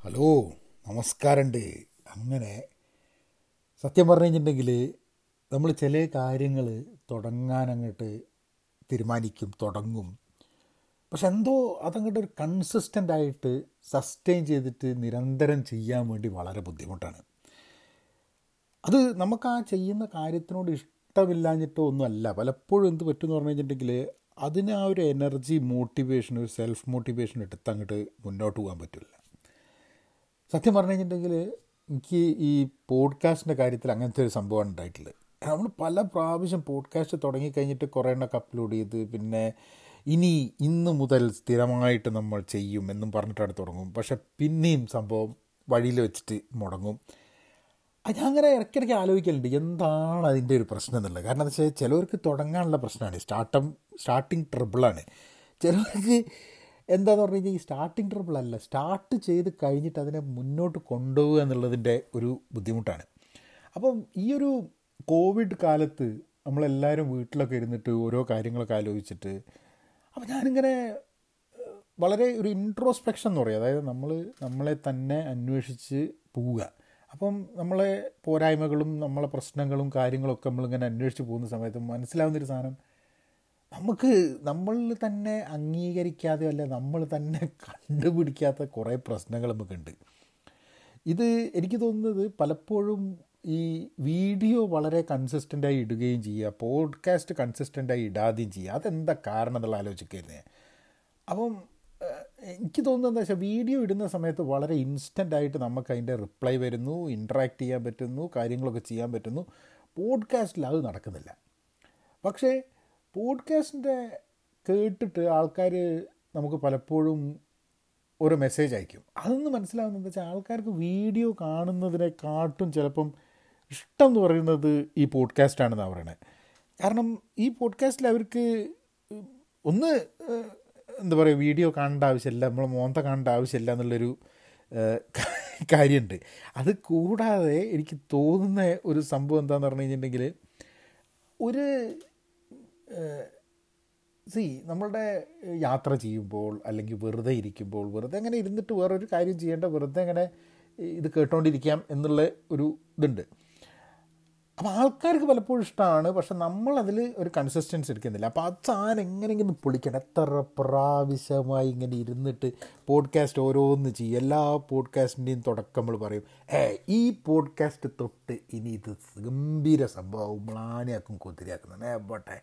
hello നമസ്കാരമുണ്ട് അങ്ങനെ സത്യം പറഞ്ഞു കഴിഞ്ഞിട്ടുണ്ടെങ്കിൽ നമ്മൾ ചില കാര്യങ്ങൾ തുടങ്ങാൻ അങ്ങോട്ട് തീരുമാനിക്കും തുടങ്ങും പക്ഷെ എന്തോ അതങ്ങോട്ട് ഒരു കൺസിസ്റ്റൻ്റ് ആയിട്ട് സസ്റ്റെയിൻ ചെയ്തിട്ട് നിരന്തരം ചെയ്യാൻ വേണ്ടി വളരെ ബുദ്ധിമുട്ടാണ് അത് നമുക്ക് ആ ചെയ്യുന്ന കാര്യത്തിനോട് ഇഷ്ടമില്ലാഞ്ഞിട്ടോ ഒന്നുമല്ല പലപ്പോഴും എന്ത് പറ്റുമെന്ന് പറഞ്ഞു കഴിഞ്ഞിട്ടുണ്ടെങ്കിൽ അതിന് ആ ഒരു എനർജി മോട്ടിവേഷൻ ഒരു സെൽഫ് മോട്ടിവേഷൻ എടുത്ത് അങ്ങോട്ട് മുന്നോട്ട് പോകാൻ പറ്റില്ല സത്യം പറഞ്ഞു കഴിഞ്ഞിട്ടുണ്ടെങ്കിൽ എനിക്ക് ഈ പോഡ്കാസ്റ്റിൻ്റെ കാര്യത്തിൽ അങ്ങനത്തെ ഒരു സംഭവമാണ് ഉണ്ടായിട്ടുള്ളത് നമ്മൾ പല പ്രാവശ്യം പോഡ്കാസ്റ്റ് തുടങ്ങിക്കഴിഞ്ഞിട്ട് കുറേ എണ്ണമൊക്കെ അപ്ലോഡ് ചെയ്ത് പിന്നെ ഇനി ഇന്ന് മുതൽ സ്ഥിരമായിട്ട് നമ്മൾ ചെയ്യും എന്നും പറഞ്ഞിട്ടാണ് തുടങ്ങും പക്ഷെ പിന്നെയും സംഭവം വഴിയിൽ വെച്ചിട്ട് മുടങ്ങും അത് ഞാൻ അങ്ങനെ ഇടയ്ക്കിടയ്ക്ക് ആലോചിക്കലുണ്ട് എന്താണ് അതിൻ്റെ ഒരു പ്രശ്നം എന്നുള്ളത് കാരണം എന്താ വെച്ചാൽ ചിലവർക്ക് തുടങ്ങാനുള്ള പ്രശ്നമാണ് സ്റ്റാർട്ടം സ്റ്റാർട്ടിങ് ട്രബിളാണ് ചിലവർക്ക് എന്താന്ന് പറഞ്ഞു കഴിഞ്ഞാൽ ഈ സ്റ്റാർട്ടിങ് ട്രബിൾ അല്ല സ്റ്റാർട്ട് ചെയ്ത് കഴിഞ്ഞിട്ട് അതിനെ മുന്നോട്ട് കൊണ്ടുപോകുക എന്നുള്ളതിൻ്റെ ഒരു ബുദ്ധിമുട്ടാണ് അപ്പം ഈ ഒരു കോവിഡ് കാലത്ത് നമ്മളെല്ലാവരും വീട്ടിലൊക്കെ ഇരുന്നിട്ട് ഓരോ കാര്യങ്ങളൊക്കെ ആലോചിച്ചിട്ട് അപ്പം ഞാനിങ്ങനെ ഏഹ്, വളരെ ഒരു ഇൻട്രോസ്പെക്ഷൻ എന്ന് പറയും അതായത് നമ്മൾ നമ്മളെ തന്നെ അന്വേഷിച്ച് പോവുക അപ്പം നമ്മളെ പോരായ്മകളും നമ്മളെ പ്രശ്നങ്ങളും കാര്യങ്ങളൊക്കെ നമ്മളിങ്ങനെ അന്വേഷിച്ച് പോകുന്ന സമയത്ത് മനസ്സിലാവുന്നൊരു സാധനം നമുക്ക് നമ്മളിൽ തന്നെ അംഗീകരിക്കാതെ അല്ല നമ്മൾ തന്നെ കണ്ടുപിടിക്കാത്ത കുറേ പ്രശ്നങ്ങൾ നമുക്കുണ്ട് ഇത് എനിക്ക് തോന്നുന്നത് പലപ്പോഴും ഈ വീഡിയോ വളരെ കൺസിസ്റ്റൻ്റായി ഇടുകയും ചെയ്യുക പോഡ്കാസ്റ്റ് കൺസിസ്റ്റൻ്റായി ഇടാതെയും ചെയ്യുക അതെന്താ കാരണം എന്നുള്ള ആലോചിക്കുന്നത് അപ്പം ഏഹ്, എനിക്ക് തോന്നുന്നത് എന്താ വെച്ചാൽ വീഡിയോ ഇടുന്ന സമയത്ത് വളരെ ഇൻസ്റ്റൻ്റ് ആയിട്ട് നമുക്ക് അതിൻ്റെ റിപ്ലൈ വരുന്നു ഇൻട്രാക്ട് ചെയ്യാൻ പറ്റുന്നു കാര്യങ്ങളൊക്കെ ചെയ്യാൻ പറ്റുന്നു പോഡ്കാസ്റ്റിൽ അത് നടക്കുന്നില്ല പക്ഷേ പോഡ്കാസ്റ്റിൻ്റെ കേട്ടിട്ട് ആൾക്കാർ നമുക്ക് പലപ്പോഴും ഒരു മെസ്സേജ് അയക്കും അതൊന്ന് മനസ്സിലാവുന്നത് വെച്ചാൽ ആൾക്കാർക്ക് വീഡിയോ കാണുന്നതിനെക്കാട്ടും ചിലപ്പം ഇഷ്ടം എന്ന് പറയുന്നത് ഈ പോഡ്കാസ്റ്റാണെന്നാണ് പറയണത് കാരണം ഈ പോഡ്കാസ്റ്റിൽ അവർക്ക് ഒന്ന് ഏഹ്, എന്താ പറയുക വീഡിയോ കാണേണ്ട ആവശ്യമില്ല നമ്മൾ മോന്ത കാണേണ്ട ആവശ്യമില്ല എന്നുള്ളൊരു ഏഹ്, കാര്യമുണ്ട് അത് കൂടാതെ എനിക്ക് തോന്നുന്ന ഒരു സംഭവം എന്താണെന്ന് പറഞ്ഞു കഴിഞ്ഞിട്ടുണ്ടെങ്കിൽ ഒരു സി നമ്മളുടെ യാത്ര ചെയ്യുമ്പോൾ അല്ലെങ്കിൽ വെറുതെ ഇരിക്കുമ്പോൾ വെറുതെ അങ്ങനെ ഇരുന്നിട്ട് വേറൊരു കാര്യം ചെയ്യേണ്ട വെറുതെ അങ്ങനെ ഇത് കേട്ടോണ്ടിരിക്കാം എന്നുള്ള ഒരു ഇതുണ്ട് അപ്പോൾ ആൾക്കാർക്ക് പലപ്പോഴും ഇഷ്ടമാണ് പക്ഷെ നമ്മളതിൽ ഒരു കൺസിസ്റ്റൻസി എടുക്കുന്നില്ല അപ്പോൾ അത് സാധനം എങ്ങനെയെങ്കിലും പൊളിക്കണം എത്ര പ്രാവശ്യമായി ഇങ്ങനെ ഇരുന്നിട്ട് പോഡ്കാസ്റ്റ് ഓരോന്ന് ചെയ്യും എല്ലാ പോഡ്കാസ്റ്റിൻ്റെയും തുടക്കം നമ്മൾ പറയും ഏ ഈ പോഡ്കാസ്റ്റ് തൊട്ട് ഇനി ഇത് ഗംഭീര സംഭവം മ്ലാനിയാക്കും കുതിരയാക്കുന്നു ഏ പോട്ടെ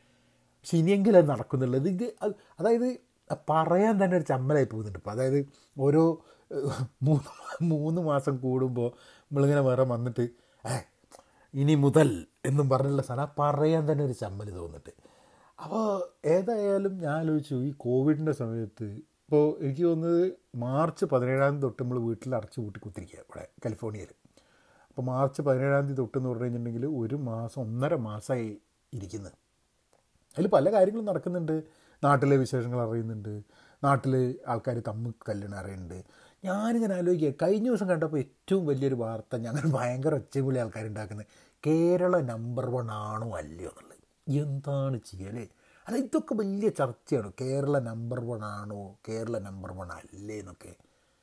പക്ഷെ ഇനിയെങ്കിലും അത് നടക്കുന്നുള്ളത് ഇത് അത് അതായത് പറയാൻ തന്നെ ഒരു ചമ്മലായി പോകുന്നുണ്ട് ഇപ്പോൾ അതായത് ഓരോ ഏഹ്, മൂന്ന് മൂന്ന് മാസം കൂടുമ്പോൾ നമ്മളിങ്ങനെ വേറെ വന്നിട്ട് ഏ ഇനി മുതൽ എന്നും പറഞ്ഞുള്ള സാധനം ആ പറയാൻ തന്നെ ഒരു ചമ്മൽ തോന്നിട്ട് അപ്പോൾ ഏതായാലും ഞാൻ ആലോചിച്ചു ഈ കോവിഡിൻ്റെ സമയത്ത് ഇപ്പോൾ എനിക്ക് തോന്നുന്നത് മാർച്ച് പതിനേഴാം തീയതി തൊട്ട് നമ്മൾ വീട്ടിൽ അടച്ചു പൂട്ടി കുത്തിരിക്കുക ഇവിടെ കാലിഫോർണിയയിൽ അപ്പോൾ മാർച്ച് പതിനേഴാം തീയതി തൊട്ട് എന്ന് പറഞ്ഞു കഴിഞ്ഞിട്ടുണ്ടെങ്കിൽ ഒരു മാസം ഒന്നര മാസമായി ഇരിക്കുന്നത് അതിൽ പല കാര്യങ്ങളും നടക്കുന്നുണ്ട് നാട്ടിലെ വിശേഷങ്ങൾ അറിയുന്നുണ്ട് നാട്ടിൽ ആൾക്കാർ തമ്മിൽ കല്യാണം അറിയുന്നുണ്ട് ഞാനിങ്ങനെ ആലോചിക്കുക കഴിഞ്ഞ ദിവസം കണ്ടപ്പോൾ ഏറ്റവും വലിയൊരു വാർത്ത ഞങ്ങൾ ഭയങ്കര ഒച്ചവിളി ആൾക്കാരുണ്ടാക്കുന്നത് കേരള നമ്പർ വൺ ആണോ അല്ലയോ എന്നുള്ളത് എന്താണ് ചെയ്യലേ അല്ല ഇതൊക്കെ വലിയ ചർച്ചയാണ് കേരള നമ്പർ വൺ ആണോ കേരള നമ്പർ വൺ അല്ലേ എന്നൊക്കെ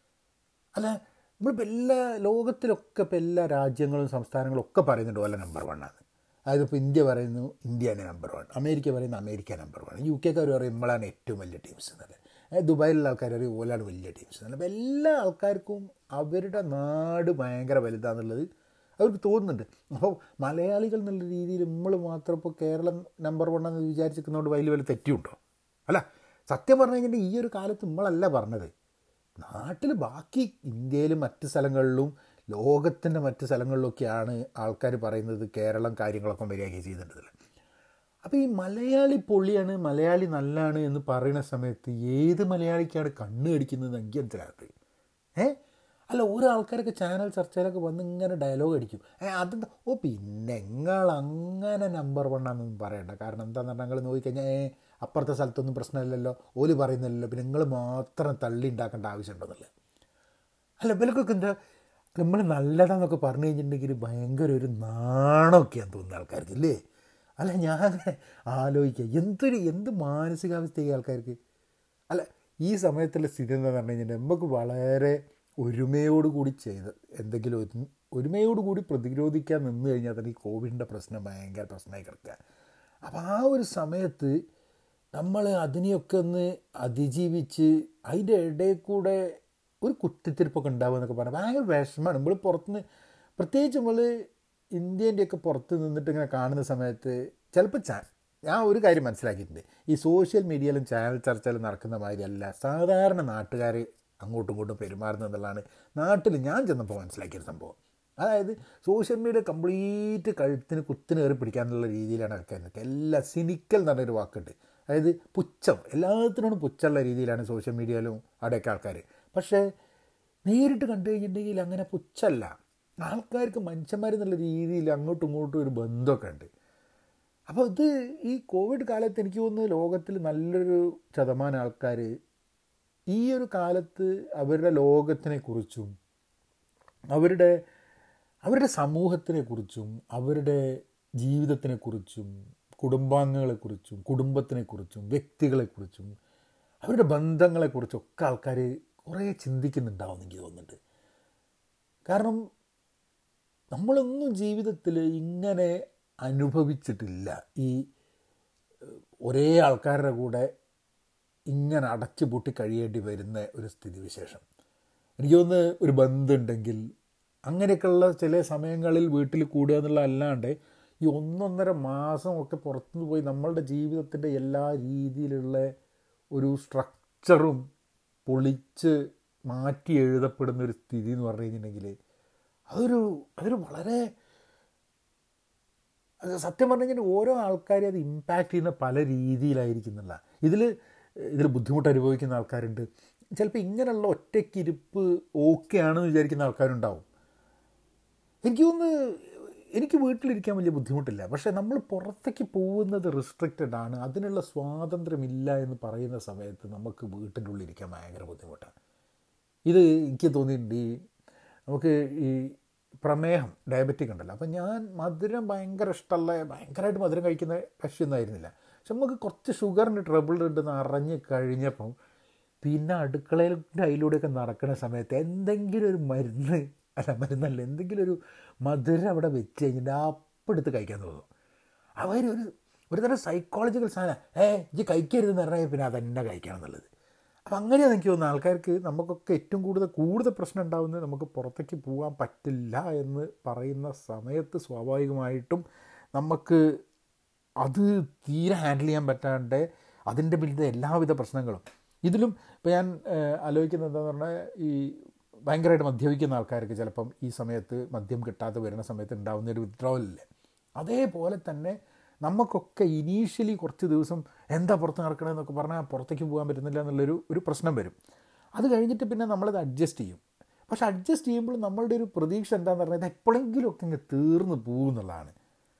അല്ല നമ്മളിപ്പോൾ എല്ലാ ലോകത്തിലൊക്കെ ഇപ്പോൾ എല്ലാ രാജ്യങ്ങളും സംസ്ഥാനങ്ങളും ഒക്കെ പറയുന്നുണ്ട് ഓല നമ്പർ വൺ ആണ് അതായത് ഇപ്പോൾ ഇന്ത്യ പറയുന്നു ഇന്ത്യയാണ് നമ്പർ വൺ അമേരിക്ക പറയുന്നു അമേരിക്ക നമ്പർ വൺ യു കെക്കാർ പറയും നമ്മളാണ് ഏറ്റവും വലിയ ടീംസ് എന്നല്ലേ ഏ, ദുബായിലുള്ള ആൾക്കാർ പറയും ഓലാണ് വലിയ ടീംസ് എന്നല്ല അപ്പോൾ എല്ലാ ആൾക്കാർക്കും അവരുടെ നാട് ഭയങ്കര വലുതാണെന്നുള്ളത് അവർക്ക് തോന്നുന്നുണ്ട് അപ്പോൾ മലയാളികൾ എന്നുള്ള രീതിയിൽ നമ്മൾ മാത്രം ഇപ്പോൾ കേരളം നമ്പർ വൺ എന്ന് വിചാരിച്ചിരിക്കുന്നതുകൊണ്ട് വലിയ വലിയ തെറ്റിയുണ്ടോ അല്ല സത്യം പറഞ്ഞു കഴിഞ്ഞിട്ടുണ്ടെങ്കിൽ ഈ ഒരു കാലത്ത് നമ്മളല്ല പറഞ്ഞത് നാട്ടിൽ ബാക്കി ഇന്ത്യയിലും മറ്റ് സ്ഥലങ്ങളിലും ലോകത്തിൻ്റെ മറ്റ് സ്ഥലങ്ങളിലൊക്കെയാണ് ആൾക്കാർ പറയുന്നത് കേരളം കാര്യങ്ങളൊക്കെ മര്യാദയ്ക്ക് ചെയ്തിട്ടുള്ളത് അപ്പോൾ ഈ മലയാളി പൊള്ളിയാണ് മലയാളി നല്ലതാണ് എന്ന് പറയുന്ന സമയത്ത് ഏത് മലയാളിക്കാണ് കണ്ണ് കടിക്കുന്നത് എനിക്ക് മനസ്സിലാകത്ത് ഏ അല്ല ഓരോ ആൾക്കാരൊക്കെ ചാനൽ ചർച്ചയിലൊക്കെ വന്ന് ഇങ്ങനെ ഡയലോഗ് അടിക്കും ഏ അതെന്താ ഓ പിന്നെ നിങ്ങൾ അങ്ങനെ നമ്പർ വൺ ആണെന്നൊന്നും പറയണ്ട കാരണം എന്താണെന്ന് പറഞ്ഞാൽ നിങ്ങൾ നോക്കിക്കഴിഞ്ഞാൽ ഏ അപ്പുറത്തെ സ്ഥലത്തൊന്നും പ്രശ്നമില്ലല്ലോ ഓല് പറയുന്നില്ലല്ലോ പിന്നെ നിങ്ങൾ മാത്രം തള്ളി ഉണ്ടാക്കേണ്ട ആവശ്യമുണ്ടെന്നുള്ളത് അല്ല ഇവലക്കൊക്കെ എന്താ നമ്മൾ നല്ലതാന്നൊക്കെ പറഞ്ഞു കഴിഞ്ഞിട്ടുണ്ടെങ്കിൽ ഭയങ്കര ഒരു നാണമൊക്കെയാന്ന് തോന്നുന്ന ആൾക്കാർക്ക് ഇല്ലേ അല്ല ഞാൻ ആലോചിക്കുക എന്തൊരു എന്ത് മാനസികാവസ്ഥ ഈ ആൾക്കാർക്ക് അല്ല ഈ സമയത്തുള്ള സ്ഥിതി എന്താണെന്ന് പറഞ്ഞു കഴിഞ്ഞാൽ നമുക്ക് വളരെ ഒരുമയോടുകൂടി ചെയ്ത് എന്തെങ്കിലും ഒരു ഒരുമയോടുകൂടി പ്രതിരോധിക്കാൻ നിന്ന് കഴിഞ്ഞാൽ തന്നെ ഈ കോവിഡിൻ്റെ പ്രശ്നം ഭയങ്കര പ്രശ്നമായി കിടക്കുക അപ്പോൾ ആ ഒരു സമയത്ത് നമ്മൾ അതിനെയൊക്കെ ഒന്ന് അതിജീവിച്ച് അതിൻ്റെ ഇടയിൽ കൂടെ ഒരു കുത്തിത്തിരിപ്പൊക്കെ ഉണ്ടാവുക എന്നൊക്കെ പറഞ്ഞാൽ ഭയങ്കര വിഷമമാണ് നമ്മൾ പുറത്തുനിന്ന് പ്രത്യേകിച്ച് നമ്മൾ ഇന്ത്യൻ്റെയൊക്കെ പുറത്ത് നിന്നിട്ട് ഇങ്ങനെ കാണുന്ന സമയത്ത് ചിലപ്പോൾ ചാ ഞാൻ ഒരു കാര്യം മനസ്സിലാക്കിയിട്ടുണ്ട് ഈ സോഷ്യൽ മീഡിയയിലും ചാനൽ ചർച്ചയിലും നടക്കുന്ന മാതിരിയല്ല സാധാരണ നാട്ടുകാർ അങ്ങോട്ടും ഇങ്ങോട്ടും പെരുമാറുന്നത് എന്നുള്ളതാണ് നാട്ടിൽ ഞാൻ ചെന്നപ്പോൾ മനസ്സിലാക്കിയ സംഭവം അതായത് സോഷ്യൽ മീഡിയ കംപ്ലീറ്റ് കഴുത്തിന് കുത്തിന് കയറി പിടിക്കാനുള്ള രീതിയിലാണ് ആൾക്കാർ നിൽക്കുക എല്ലാ സിനിക്കൽ എന്ന് പറഞ്ഞൊരു വാക്കുണ്ട് അതായത് പുച്ഛം എല്ലാത്തിനോടും പുച്ഛമുള്ള രീതിയിലാണ് സോഷ്യൽ മീഡിയയിലും അവിടെയൊക്കെ ആൾക്കാർ പക്ഷേ നേരിട്ട് കണ്ടു കഴിഞ്ഞിട്ടുണ്ടെങ്കിൽ അങ്ങനെ പുച്ഛല്ല ആൾക്കാർക്ക് മനുഷ്യന്മാരെന്നുള്ള രീതിയിൽ അങ്ങോട്ടും ഇങ്ങോട്ടും ഒരു ബന്ധമൊക്കെ ഉണ്ട് അപ്പോൾ ഇത് ഈ കോവിഡ് കാലത്ത് എനിക്ക് തോന്നുന്നു ലോകത്തിൽ നല്ലൊരു ശതമാനം ആൾക്കാർ ഈ ഒരു കാലത്ത് അവരുടെ ലോകത്തിനെ കുറിച്ചും അവരുടെ അവരുടെ സമൂഹത്തിനെക്കുറിച്ചും അവരുടെ ജീവിതത്തിനെക്കുറിച്ചും കുടുംബാംഗങ്ങളെക്കുറിച്ചും കുടുംബത്തിനെക്കുറിച്ചും വ്യക്തികളെക്കുറിച്ചും അവരുടെ ബന്ധങ്ങളെക്കുറിച്ചൊക്കെ ആൾക്കാർ കുറേ ചിന്തിക്കുന്നുണ്ടാവും എനിക്ക് തോന്നുന്നുണ്ട് കാരണം നമ്മളൊന്നും ജീവിതത്തിൽ ഇങ്ങനെ അനുഭവിച്ചിട്ടില്ല ഈ ഒരേ ആൾക്കാരുടെ കൂടെ ഇങ്ങനെ അടച്ചു പൂട്ടി കഴിയേണ്ടി വരുന്ന ഒരു സ്ഥിതിവിശേഷം എനിക്ക് തോന്നുന്നു ഒരു ബന്ധമുണ്ടെങ്കിൽ അങ്ങനെയൊക്കെയുള്ള ചില സമയങ്ങളിൽ വീട്ടിൽ കൂടുക എന്നുള്ള അല്ലാണ്ട് ഈ ഒന്നൊന്നര മാസം ഒക്കെ പുറത്തുനിന്ന് പോയി നമ്മളുടെ ജീവിതത്തിൻ്റെ എല്ലാ രീതിയിലുള്ള ഒരു സ്ട്രക്ചറും പൊളിച്ച് മാറ്റി എഴുതപ്പെടുന്ന ഒരു സ്ഥിതി എന്ന് പറഞ്ഞു കഴിഞ്ഞിട്ടുണ്ടെങ്കിൽ അതൊരു അതൊരു വളരെ അത് സത്യം പറഞ്ഞു കഴിഞ്ഞാൽ ഓരോ ആൾക്കാരെ അത് ഇമ്പാക്റ്റ് ചെയ്യുന്ന പല രീതിയിലായിരിക്കുന്നില്ല ഇതിൽ ഇതിൽ ബുദ്ധിമുട്ട് അനുഭവിക്കുന്ന ആൾക്കാരുണ്ട് ചിലപ്പോൾ ഇങ്ങനെയുള്ള ഒറ്റയ്ക്കിരിപ്പ് ഓക്കെ ആണെന്ന് വിചാരിക്കുന്ന ആൾക്കാരുണ്ടാവും എനിക്ക് തോന്നുന്നു എനിക്ക് വീട്ടിലിരിക്കാൻ വലിയ ബുദ്ധിമുട്ടില്ല പക്ഷേ നമ്മൾ പുറത്തേക്ക് പോകുന്നത് റിസ്ട്രിക്റ്റഡ് ആണ് അതിനുള്ള സ്വാതന്ത്ര്യമില്ല എന്ന് പറയുന്ന സമയത്ത് നമുക്ക് വീട്ടിൻ്റെ ഉള്ളിൽ ഇരിക്കാൻ ഭയങ്കര ബുദ്ധിമുട്ടാണ് ഇത് എനിക്ക് തോന്നിയിട്ടുണ്ട് ഈ നമുക്ക് ഈ പ്രമേഹം ഡയബറ്റിക് ഉണ്ടല്ലോ അപ്പം ഞാൻ മധുരം ഭയങ്കര ഇഷ്ടമുള്ള ഭയങ്കരമായിട്ട് മധുരം കഴിക്കുന്ന കക്ഷിയൊന്നും ആയിരുന്നില്ല പക്ഷെ നമുക്ക് കുറച്ച് ഷുഗറിൻ്റെ ട്രബിൾ ഉണ്ടെന്ന് അറിഞ്ഞ് കഴിഞ്ഞപ്പം പിന്നെ അടുക്കളയിലൂടെ അതിലൂടെയൊക്കെ നടക്കുന്ന സമയത്ത് എന്തെങ്കിലും ഒരു മരുന്ന് അല്ല മരുന്നല്ല എന്തെങ്കിലും ഒരു മധുരം അവിടെ വെച്ച് കഴിഞ്ഞിട്ട് അപ്പം എടുത്ത് കഴിക്കാൻ തോന്നും അവരൊരു ഒരു തരം സൈക്കോളജിക്കൽ സാധനം ഏ ഇജ്ജ് കഴിക്കരുതെന്ന് പറഞ്ഞാൽ പിന്നെ അതന്നെ കഴിക്കണം എന്നുള്ളത് അപ്പം അങ്ങനെയാണ് എനിക്ക് തോന്നുന്നത് ആൾക്കാർക്ക് നമുക്കൊക്കെ ഏറ്റവും കൂടുതൽ കൂടുതൽ പ്രശ്നം ഉണ്ടാകുന്നത് നമുക്ക് പുറത്തേക്ക് പോകാൻ പറ്റില്ല എന്ന് പറയുന്ന സമയത്ത് സ്വാഭാവികമായിട്ടും നമുക്ക് അത് തീരെ ഹാൻഡിൽ ചെയ്യാൻ പറ്റാണ്ട് അതിൻ്റെ പിന്നിൽ എല്ലാവിധ പ്രശ്നങ്ങളും ഇതിലും ഇപ്പോൾ ഞാൻ ആലോചിക്കുന്നത് എന്താണെന്ന് പറഞ്ഞാൽ ഈ ഭയങ്കരമായിട്ട് മദ്യപിക്കുന്ന ആൾക്കാർക്ക് ചിലപ്പം ഈ സമയത്ത് മദ്യം കിട്ടാതെ വരുന്ന സമയത്ത് ഉണ്ടാകുന്ന ഒരു വിത്ഡ്രോവലില്ലേ അതേപോലെ തന്നെ നമുക്കൊക്കെ ഇനീഷ്യലി കുറച്ച് ദിവസം എന്താ പുറത്ത് നടക്കണമെന്നൊക്കെ പറഞ്ഞാൽ പുറത്തേക്ക് പോകാൻ പറ്റുന്നില്ല എന്നുള്ളൊരു ഒരു പ്രശ്നം വരും അത് കഴിഞ്ഞിട്ട് പിന്നെ നമ്മളത് അഡ്ജസ്റ്റ് ചെയ്യും പക്ഷെ അഡ്ജസ്റ്റ് ചെയ്യുമ്പോൾ നമ്മളുടെ ഒരു പ്രതീക്ഷ എന്താണെന്ന് പറഞ്ഞാൽ ഇത് എപ്പോഴെങ്കിലുമൊക്കെ ഇങ്ങ് തീർന്നു പോകും എന്നുള്ളതാണ്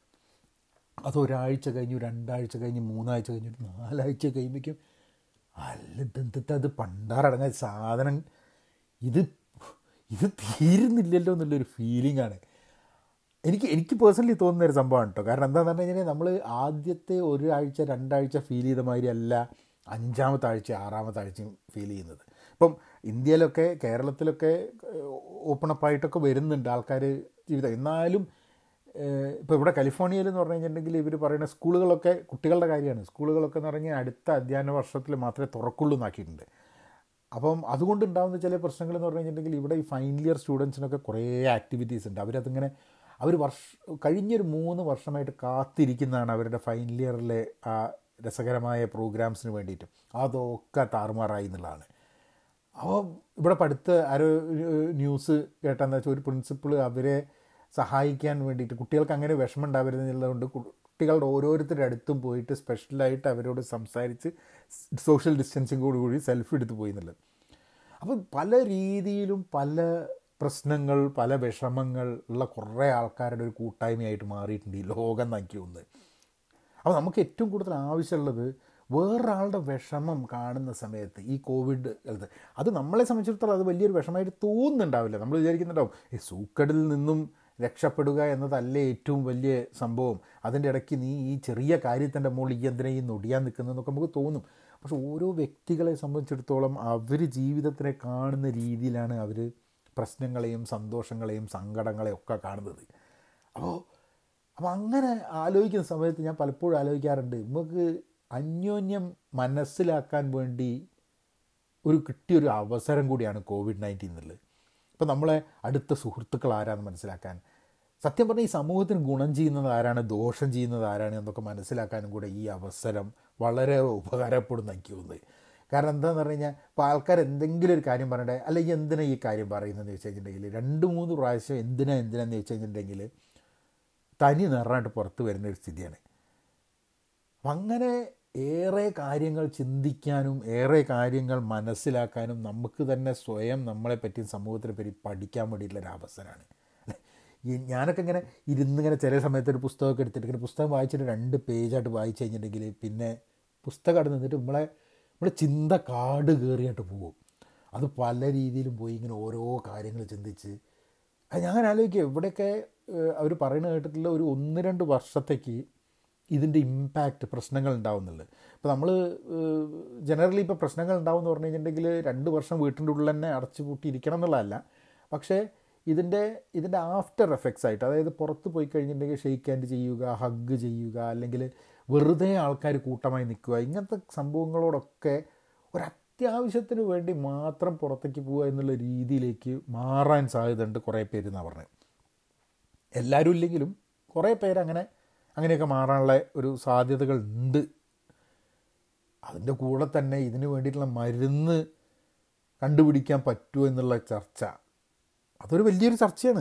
അത് ഒരാഴ്ച കഴിഞ്ഞു രണ്ടാഴ്ച കഴിഞ്ഞ് മൂന്നാഴ്ച കഴിഞ്ഞു നാലാഴ്ച കഴിയുമ്പോഴേക്കും അല്ല ഇതെന്തിട്ട് അത് പണ്ടാറടങ്ങാൻ സാധനം ഇത് ഇത് തീരുന്നില്ലല്ലോ എന്നുള്ളൊരു ഫീലിംഗ് ആണ് എനിക്ക് എനിക്ക് പേഴ്സണലി തോന്നുന്ന ഒരു സംഭവമാണ് കേട്ടോ കാരണം എന്താണെന്ന് പറഞ്ഞു കഴിഞ്ഞാൽ നമ്മൾ ആദ്യത്തെ ഒരാഴ്ച രണ്ടാഴ്ച ഫീൽ ചെയ്ത മാതിരി അല്ല അഞ്ചാമത്തെ ആഴ്ച ആറാമത്തെ ആഴ്ചയും ഫീൽ ചെയ്യുന്നത് ഇപ്പം ഇന്ത്യയിലൊക്കെ കേരളത്തിലൊക്കെ ഓപ്പൺ അപ്പ് ആയിട്ടൊക്കെ വരുന്നുണ്ട് ആൾക്കാർ ജീവിതം എന്നാലും ഇപ്പോൾ ഇവിടെ കാലിഫോർണിയയിൽ എന്ന് പറഞ്ഞു കഴിഞ്ഞിട്ടുണ്ടെങ്കിൽ ഇവർ പറയുന്ന സ്കൂളുകളൊക്കെ കുട്ടികളുടെ കാര്യമാണ് സ്കൂളുകളൊക്കെ എന്ന് പറഞ്ഞാൽ അടുത്ത അധ്യയന വർഷത്തിൽ മാത്രമേ തുറക്കുള്ളൂ എന്നാക്കിയിട്ടുണ്ട് അപ്പം അതുകൊണ്ടുണ്ടാകുന്ന ചില പ്രശ്നങ്ങൾ എന്ന് പറഞ്ഞു കഴിഞ്ഞിട്ടുണ്ടെങ്കിൽ ഇവിടെ ഈ ഫൈനൽ ഇയർ സ്റ്റുഡൻസിനൊക്കെ കുറേ ആക്ടിവിറ്റീസ് ഉണ്ട് അവരതിങ്ങനെ അവർ വർഷ കഴിഞ്ഞൊരു മൂന്ന് വർഷമായിട്ട് കാത്തിരിക്കുന്നതാണ് അവരുടെ ഫൈനൽ ഇയറിലെ ആ രസകരമായ പ്രോഗ്രാംസിന് വേണ്ടിയിട്ട് അതൊക്കെ താറുമാറായി എന്നുള്ളതാണ് അപ്പോൾ ഇവിടെ പഠിത്ത ആരോ ന്യൂസ് കേട്ടെന്ന് വെച്ചാൽ ഒരു പ്രിൻസിപ്പിൾ അവരെ സഹായിക്കാൻ വേണ്ടിയിട്ട് കുട്ടികൾക്ക് അങ്ങനെ വിഷമം ഉണ്ടാവരുതെന്നുള്ളതുകൊണ്ട് കുട്ടികളുടെ ഓരോരുത്തരുടെ അടുത്തും പോയിട്ട് സ്പെഷ്യലായിട്ട് അവരോട് സംസാരിച്ച് സോഷ്യൽ ഡിസ്റ്റൻസിങ്ങോട് കൂടി സെൽഫി എടുത്ത് പോയി എന്നുള്ളത് അപ്പം പല രീതിയിലും പല പ്രശ്നങ്ങൾ പല വിഷമങ്ങൾ ഉള്ള കുറേ ആൾക്കാരുടെ ഒരു കൂട്ടായ്മയായിട്ട് മാറിയിട്ടുണ്ട് ഈ ലോകം എന്നാക്കി ഒന്ന് അപ്പോൾ നമുക്ക് ഏറ്റവും കൂടുതൽ ആവശ്യമുള്ളത് വേറൊരാളുടെ വിഷമം കാണുന്ന സമയത്ത് ഈ കോവിഡ് കാലത്ത് അത് നമ്മളെ സംബന്ധിച്ചിടത്തോളം അത് വലിയൊരു വിഷമമായിട്ട് തോന്നുന്നുണ്ടാവില്ല നമ്മൾ വിചാരിക്കുന്നുണ്ടാവും ഈ സൂക്കടിൽ നിന്നും രക്ഷപ്പെടുക എന്നതല്ലേ ഏറ്റവും വലിയ സംഭവം അതിൻ്റെ ഇടയ്ക്ക് നീ ഈ ചെറിയ കാര്യത്തിൻ്റെ മുകളിൽ ഈ എന്തിനാ ഈ നൊടിയാൻ നിൽക്കുന്നതെന്നൊക്കെ നമുക്ക് തോന്നും പക്ഷെ ഓരോ വ്യക്തികളെ സംബന്ധിച്ചിടത്തോളം അവർ ജീവിതത്തിനെ കാണുന്ന രീതിയിലാണ് അവർ പ്രശ്നങ്ങളെയും സന്തോഷങ്ങളെയും സങ്കടങ്ങളെയും ഒക്കെ കാണുന്നത് അപ്പോൾ അപ്പോൾ അങ്ങനെ ആലോചിക്കുന്ന സമയത്ത് ഞാൻ പലപ്പോഴും ആലോചിക്കാറുണ്ട് നമുക്ക് അന്യോന്യം മനസ്സിലാക്കാൻ വേണ്ടി ഒരു കിട്ടിയൊരു അവസരം കൂടിയാണ് കോവിഡ് നയൻറ്റീൻ എന്നുള്ളത് ഇപ്പോൾ നമ്മളെ അടുത്ത സുഹൃത്തുക്കൾ ആരാന്ന് മനസ്സിലാക്കാൻ സത്യം പറഞ്ഞാൽ ഈ സമൂഹത്തിന് ഗുണം ചെയ്യുന്നത് ആരാണ് ദോഷം ചെയ്യുന്നത് ആരാണ് എന്നൊക്കെ മനസ്സിലാക്കാനും കൂടെ ഈ അവസരം വളരെ ഉപകാരപ്പെടുന്ന എനിക്ക് തോന്നുന്നത് കാരണം എന്താണെന്ന് പറഞ്ഞു കഴിഞ്ഞാൽ ഇപ്പോൾ ആൾക്കാർ എന്തെങ്കിലും ഒരു കാര്യം പറയട്ടെ അല്ലെങ്കിൽ എന്തിനാ ഈ കാര്യം പറയുന്നതെന്ന് വെച്ച് കഴിഞ്ഞിട്ടുണ്ടെങ്കിൽ രണ്ട് മൂന്ന് പ്രാവശ്യം എന്തിനാ എന്തിനാന്ന് വെച്ച് കഴിഞ്ഞിട്ടുണ്ടെങ്കിൽ തനി നിറഞ്ഞിട്ട് പുറത്ത് വരുന്ന ഒരു സ്ഥിതിയാണ് അപ്പം അങ്ങനെ ഏറെ കാര്യങ്ങൾ ചിന്തിക്കാനും ഏറെ കാര്യങ്ങൾ മനസ്സിലാക്കാനും നമുക്ക് തന്നെ സ്വയം നമ്മളെപ്പറ്റി സമൂഹത്തിനെ പറ്റി പഠിക്കാൻ വേണ്ടിയിട്ടുള്ളൊരു അവസരമാണ് ഈ ഞാനൊക്കെ ഇങ്ങനെ ഇരുന്നിങ്ങനെ ചില സമയത്ത് ഒരു പുസ്തകമൊക്കെ എടുത്തിട്ട് ഇങ്ങനെ പുസ്തകം വായിച്ചിട്ട് രണ്ട് പേജായിട്ട് വായിച്ചു കഴിഞ്ഞിട്ടുണ്ടെങ്കിൽ പിന്നെ പുസ്തകം അവിടെ നിന്നിട്ട് നമ്മളെ നമ്മളെ ചിന്ത കാട് കയറിയായിട്ട് പോകും അത് പല രീതിയിലും പോയി ഇങ്ങനെ ഓരോ കാര്യങ്ങൾ ചിന്തിച്ച് അത് ഞാൻ ആലോചിക്കുക ഇവിടെയൊക്കെ അവർ പറയുന്നത് കേട്ടിട്ടുള്ള ഒരു ഒന്ന് രണ്ട് വർഷത്തേക്ക് ഇതിൻ്റെ ഇമ്പാക്റ്റ് പ്രശ്നങ്ങൾ ഉണ്ടാവുന്നുള്ളത് ഇപ്പോൾ നമ്മൾ ജനറലി ഇപ്പോൾ പ്രശ്നങ്ങൾ ഉണ്ടാവും എന്ന് പറഞ്ഞു കഴിഞ്ഞിട്ടുണ്ടെങ്കിൽ രണ്ട് വർഷം വീട്ടിൻ്റെ ഉള്ളിൽ തന്നെ അടച്ചു പൂട്ടിയിരിക്കണം എന്നുള്ളതല്ല പക്ഷേ ഇതിൻ്റെ ഇതിൻ്റെ ആഫ്റ്റർ എഫക്ട്സ് ആയിട്ട് അതായത് പുറത്ത് പോയി കഴിഞ്ഞിട്ടുണ്ടെങ്കിൽ ഷെയ്ക്ക് ഹാൻഡ് ചെയ്യുക ഹഗ് ചെയ്യുക അല്ലെങ്കിൽ വെറുതെ ആൾക്കാർ കൂട്ടമായി നിൽക്കുക ഇങ്ങനത്തെ സംഭവങ്ങളോടൊക്കെ ഒരു അത്യാവശ്യത്തിന് വേണ്ടി മാത്രം പുറത്തേക്ക് പോവുക എന്നുള്ള രീതിയിലേക്ക് മാറാൻ സാധ്യതയുണ്ട് കുറേ പേര് എന്നാണ് പറഞ്ഞത് എല്ലാവരും ഇല്ലെങ്കിലും കുറേ പേരങ്ങനെ അങ്ങനെയൊക്കെ മാറാനുള്ള ഒരു സാധ്യതകൾ ഉണ്ട് അതിൻ്റെ കൂടെ തന്നെ ഇതിന് വേണ്ടിയിട്ടുള്ള മരുന്ന് കണ്ടുപിടിക്കാൻ പറ്റുമോ എന്നുള്ള ചർച്ച അതൊരു വലിയൊരു ചർച്ചയാണ്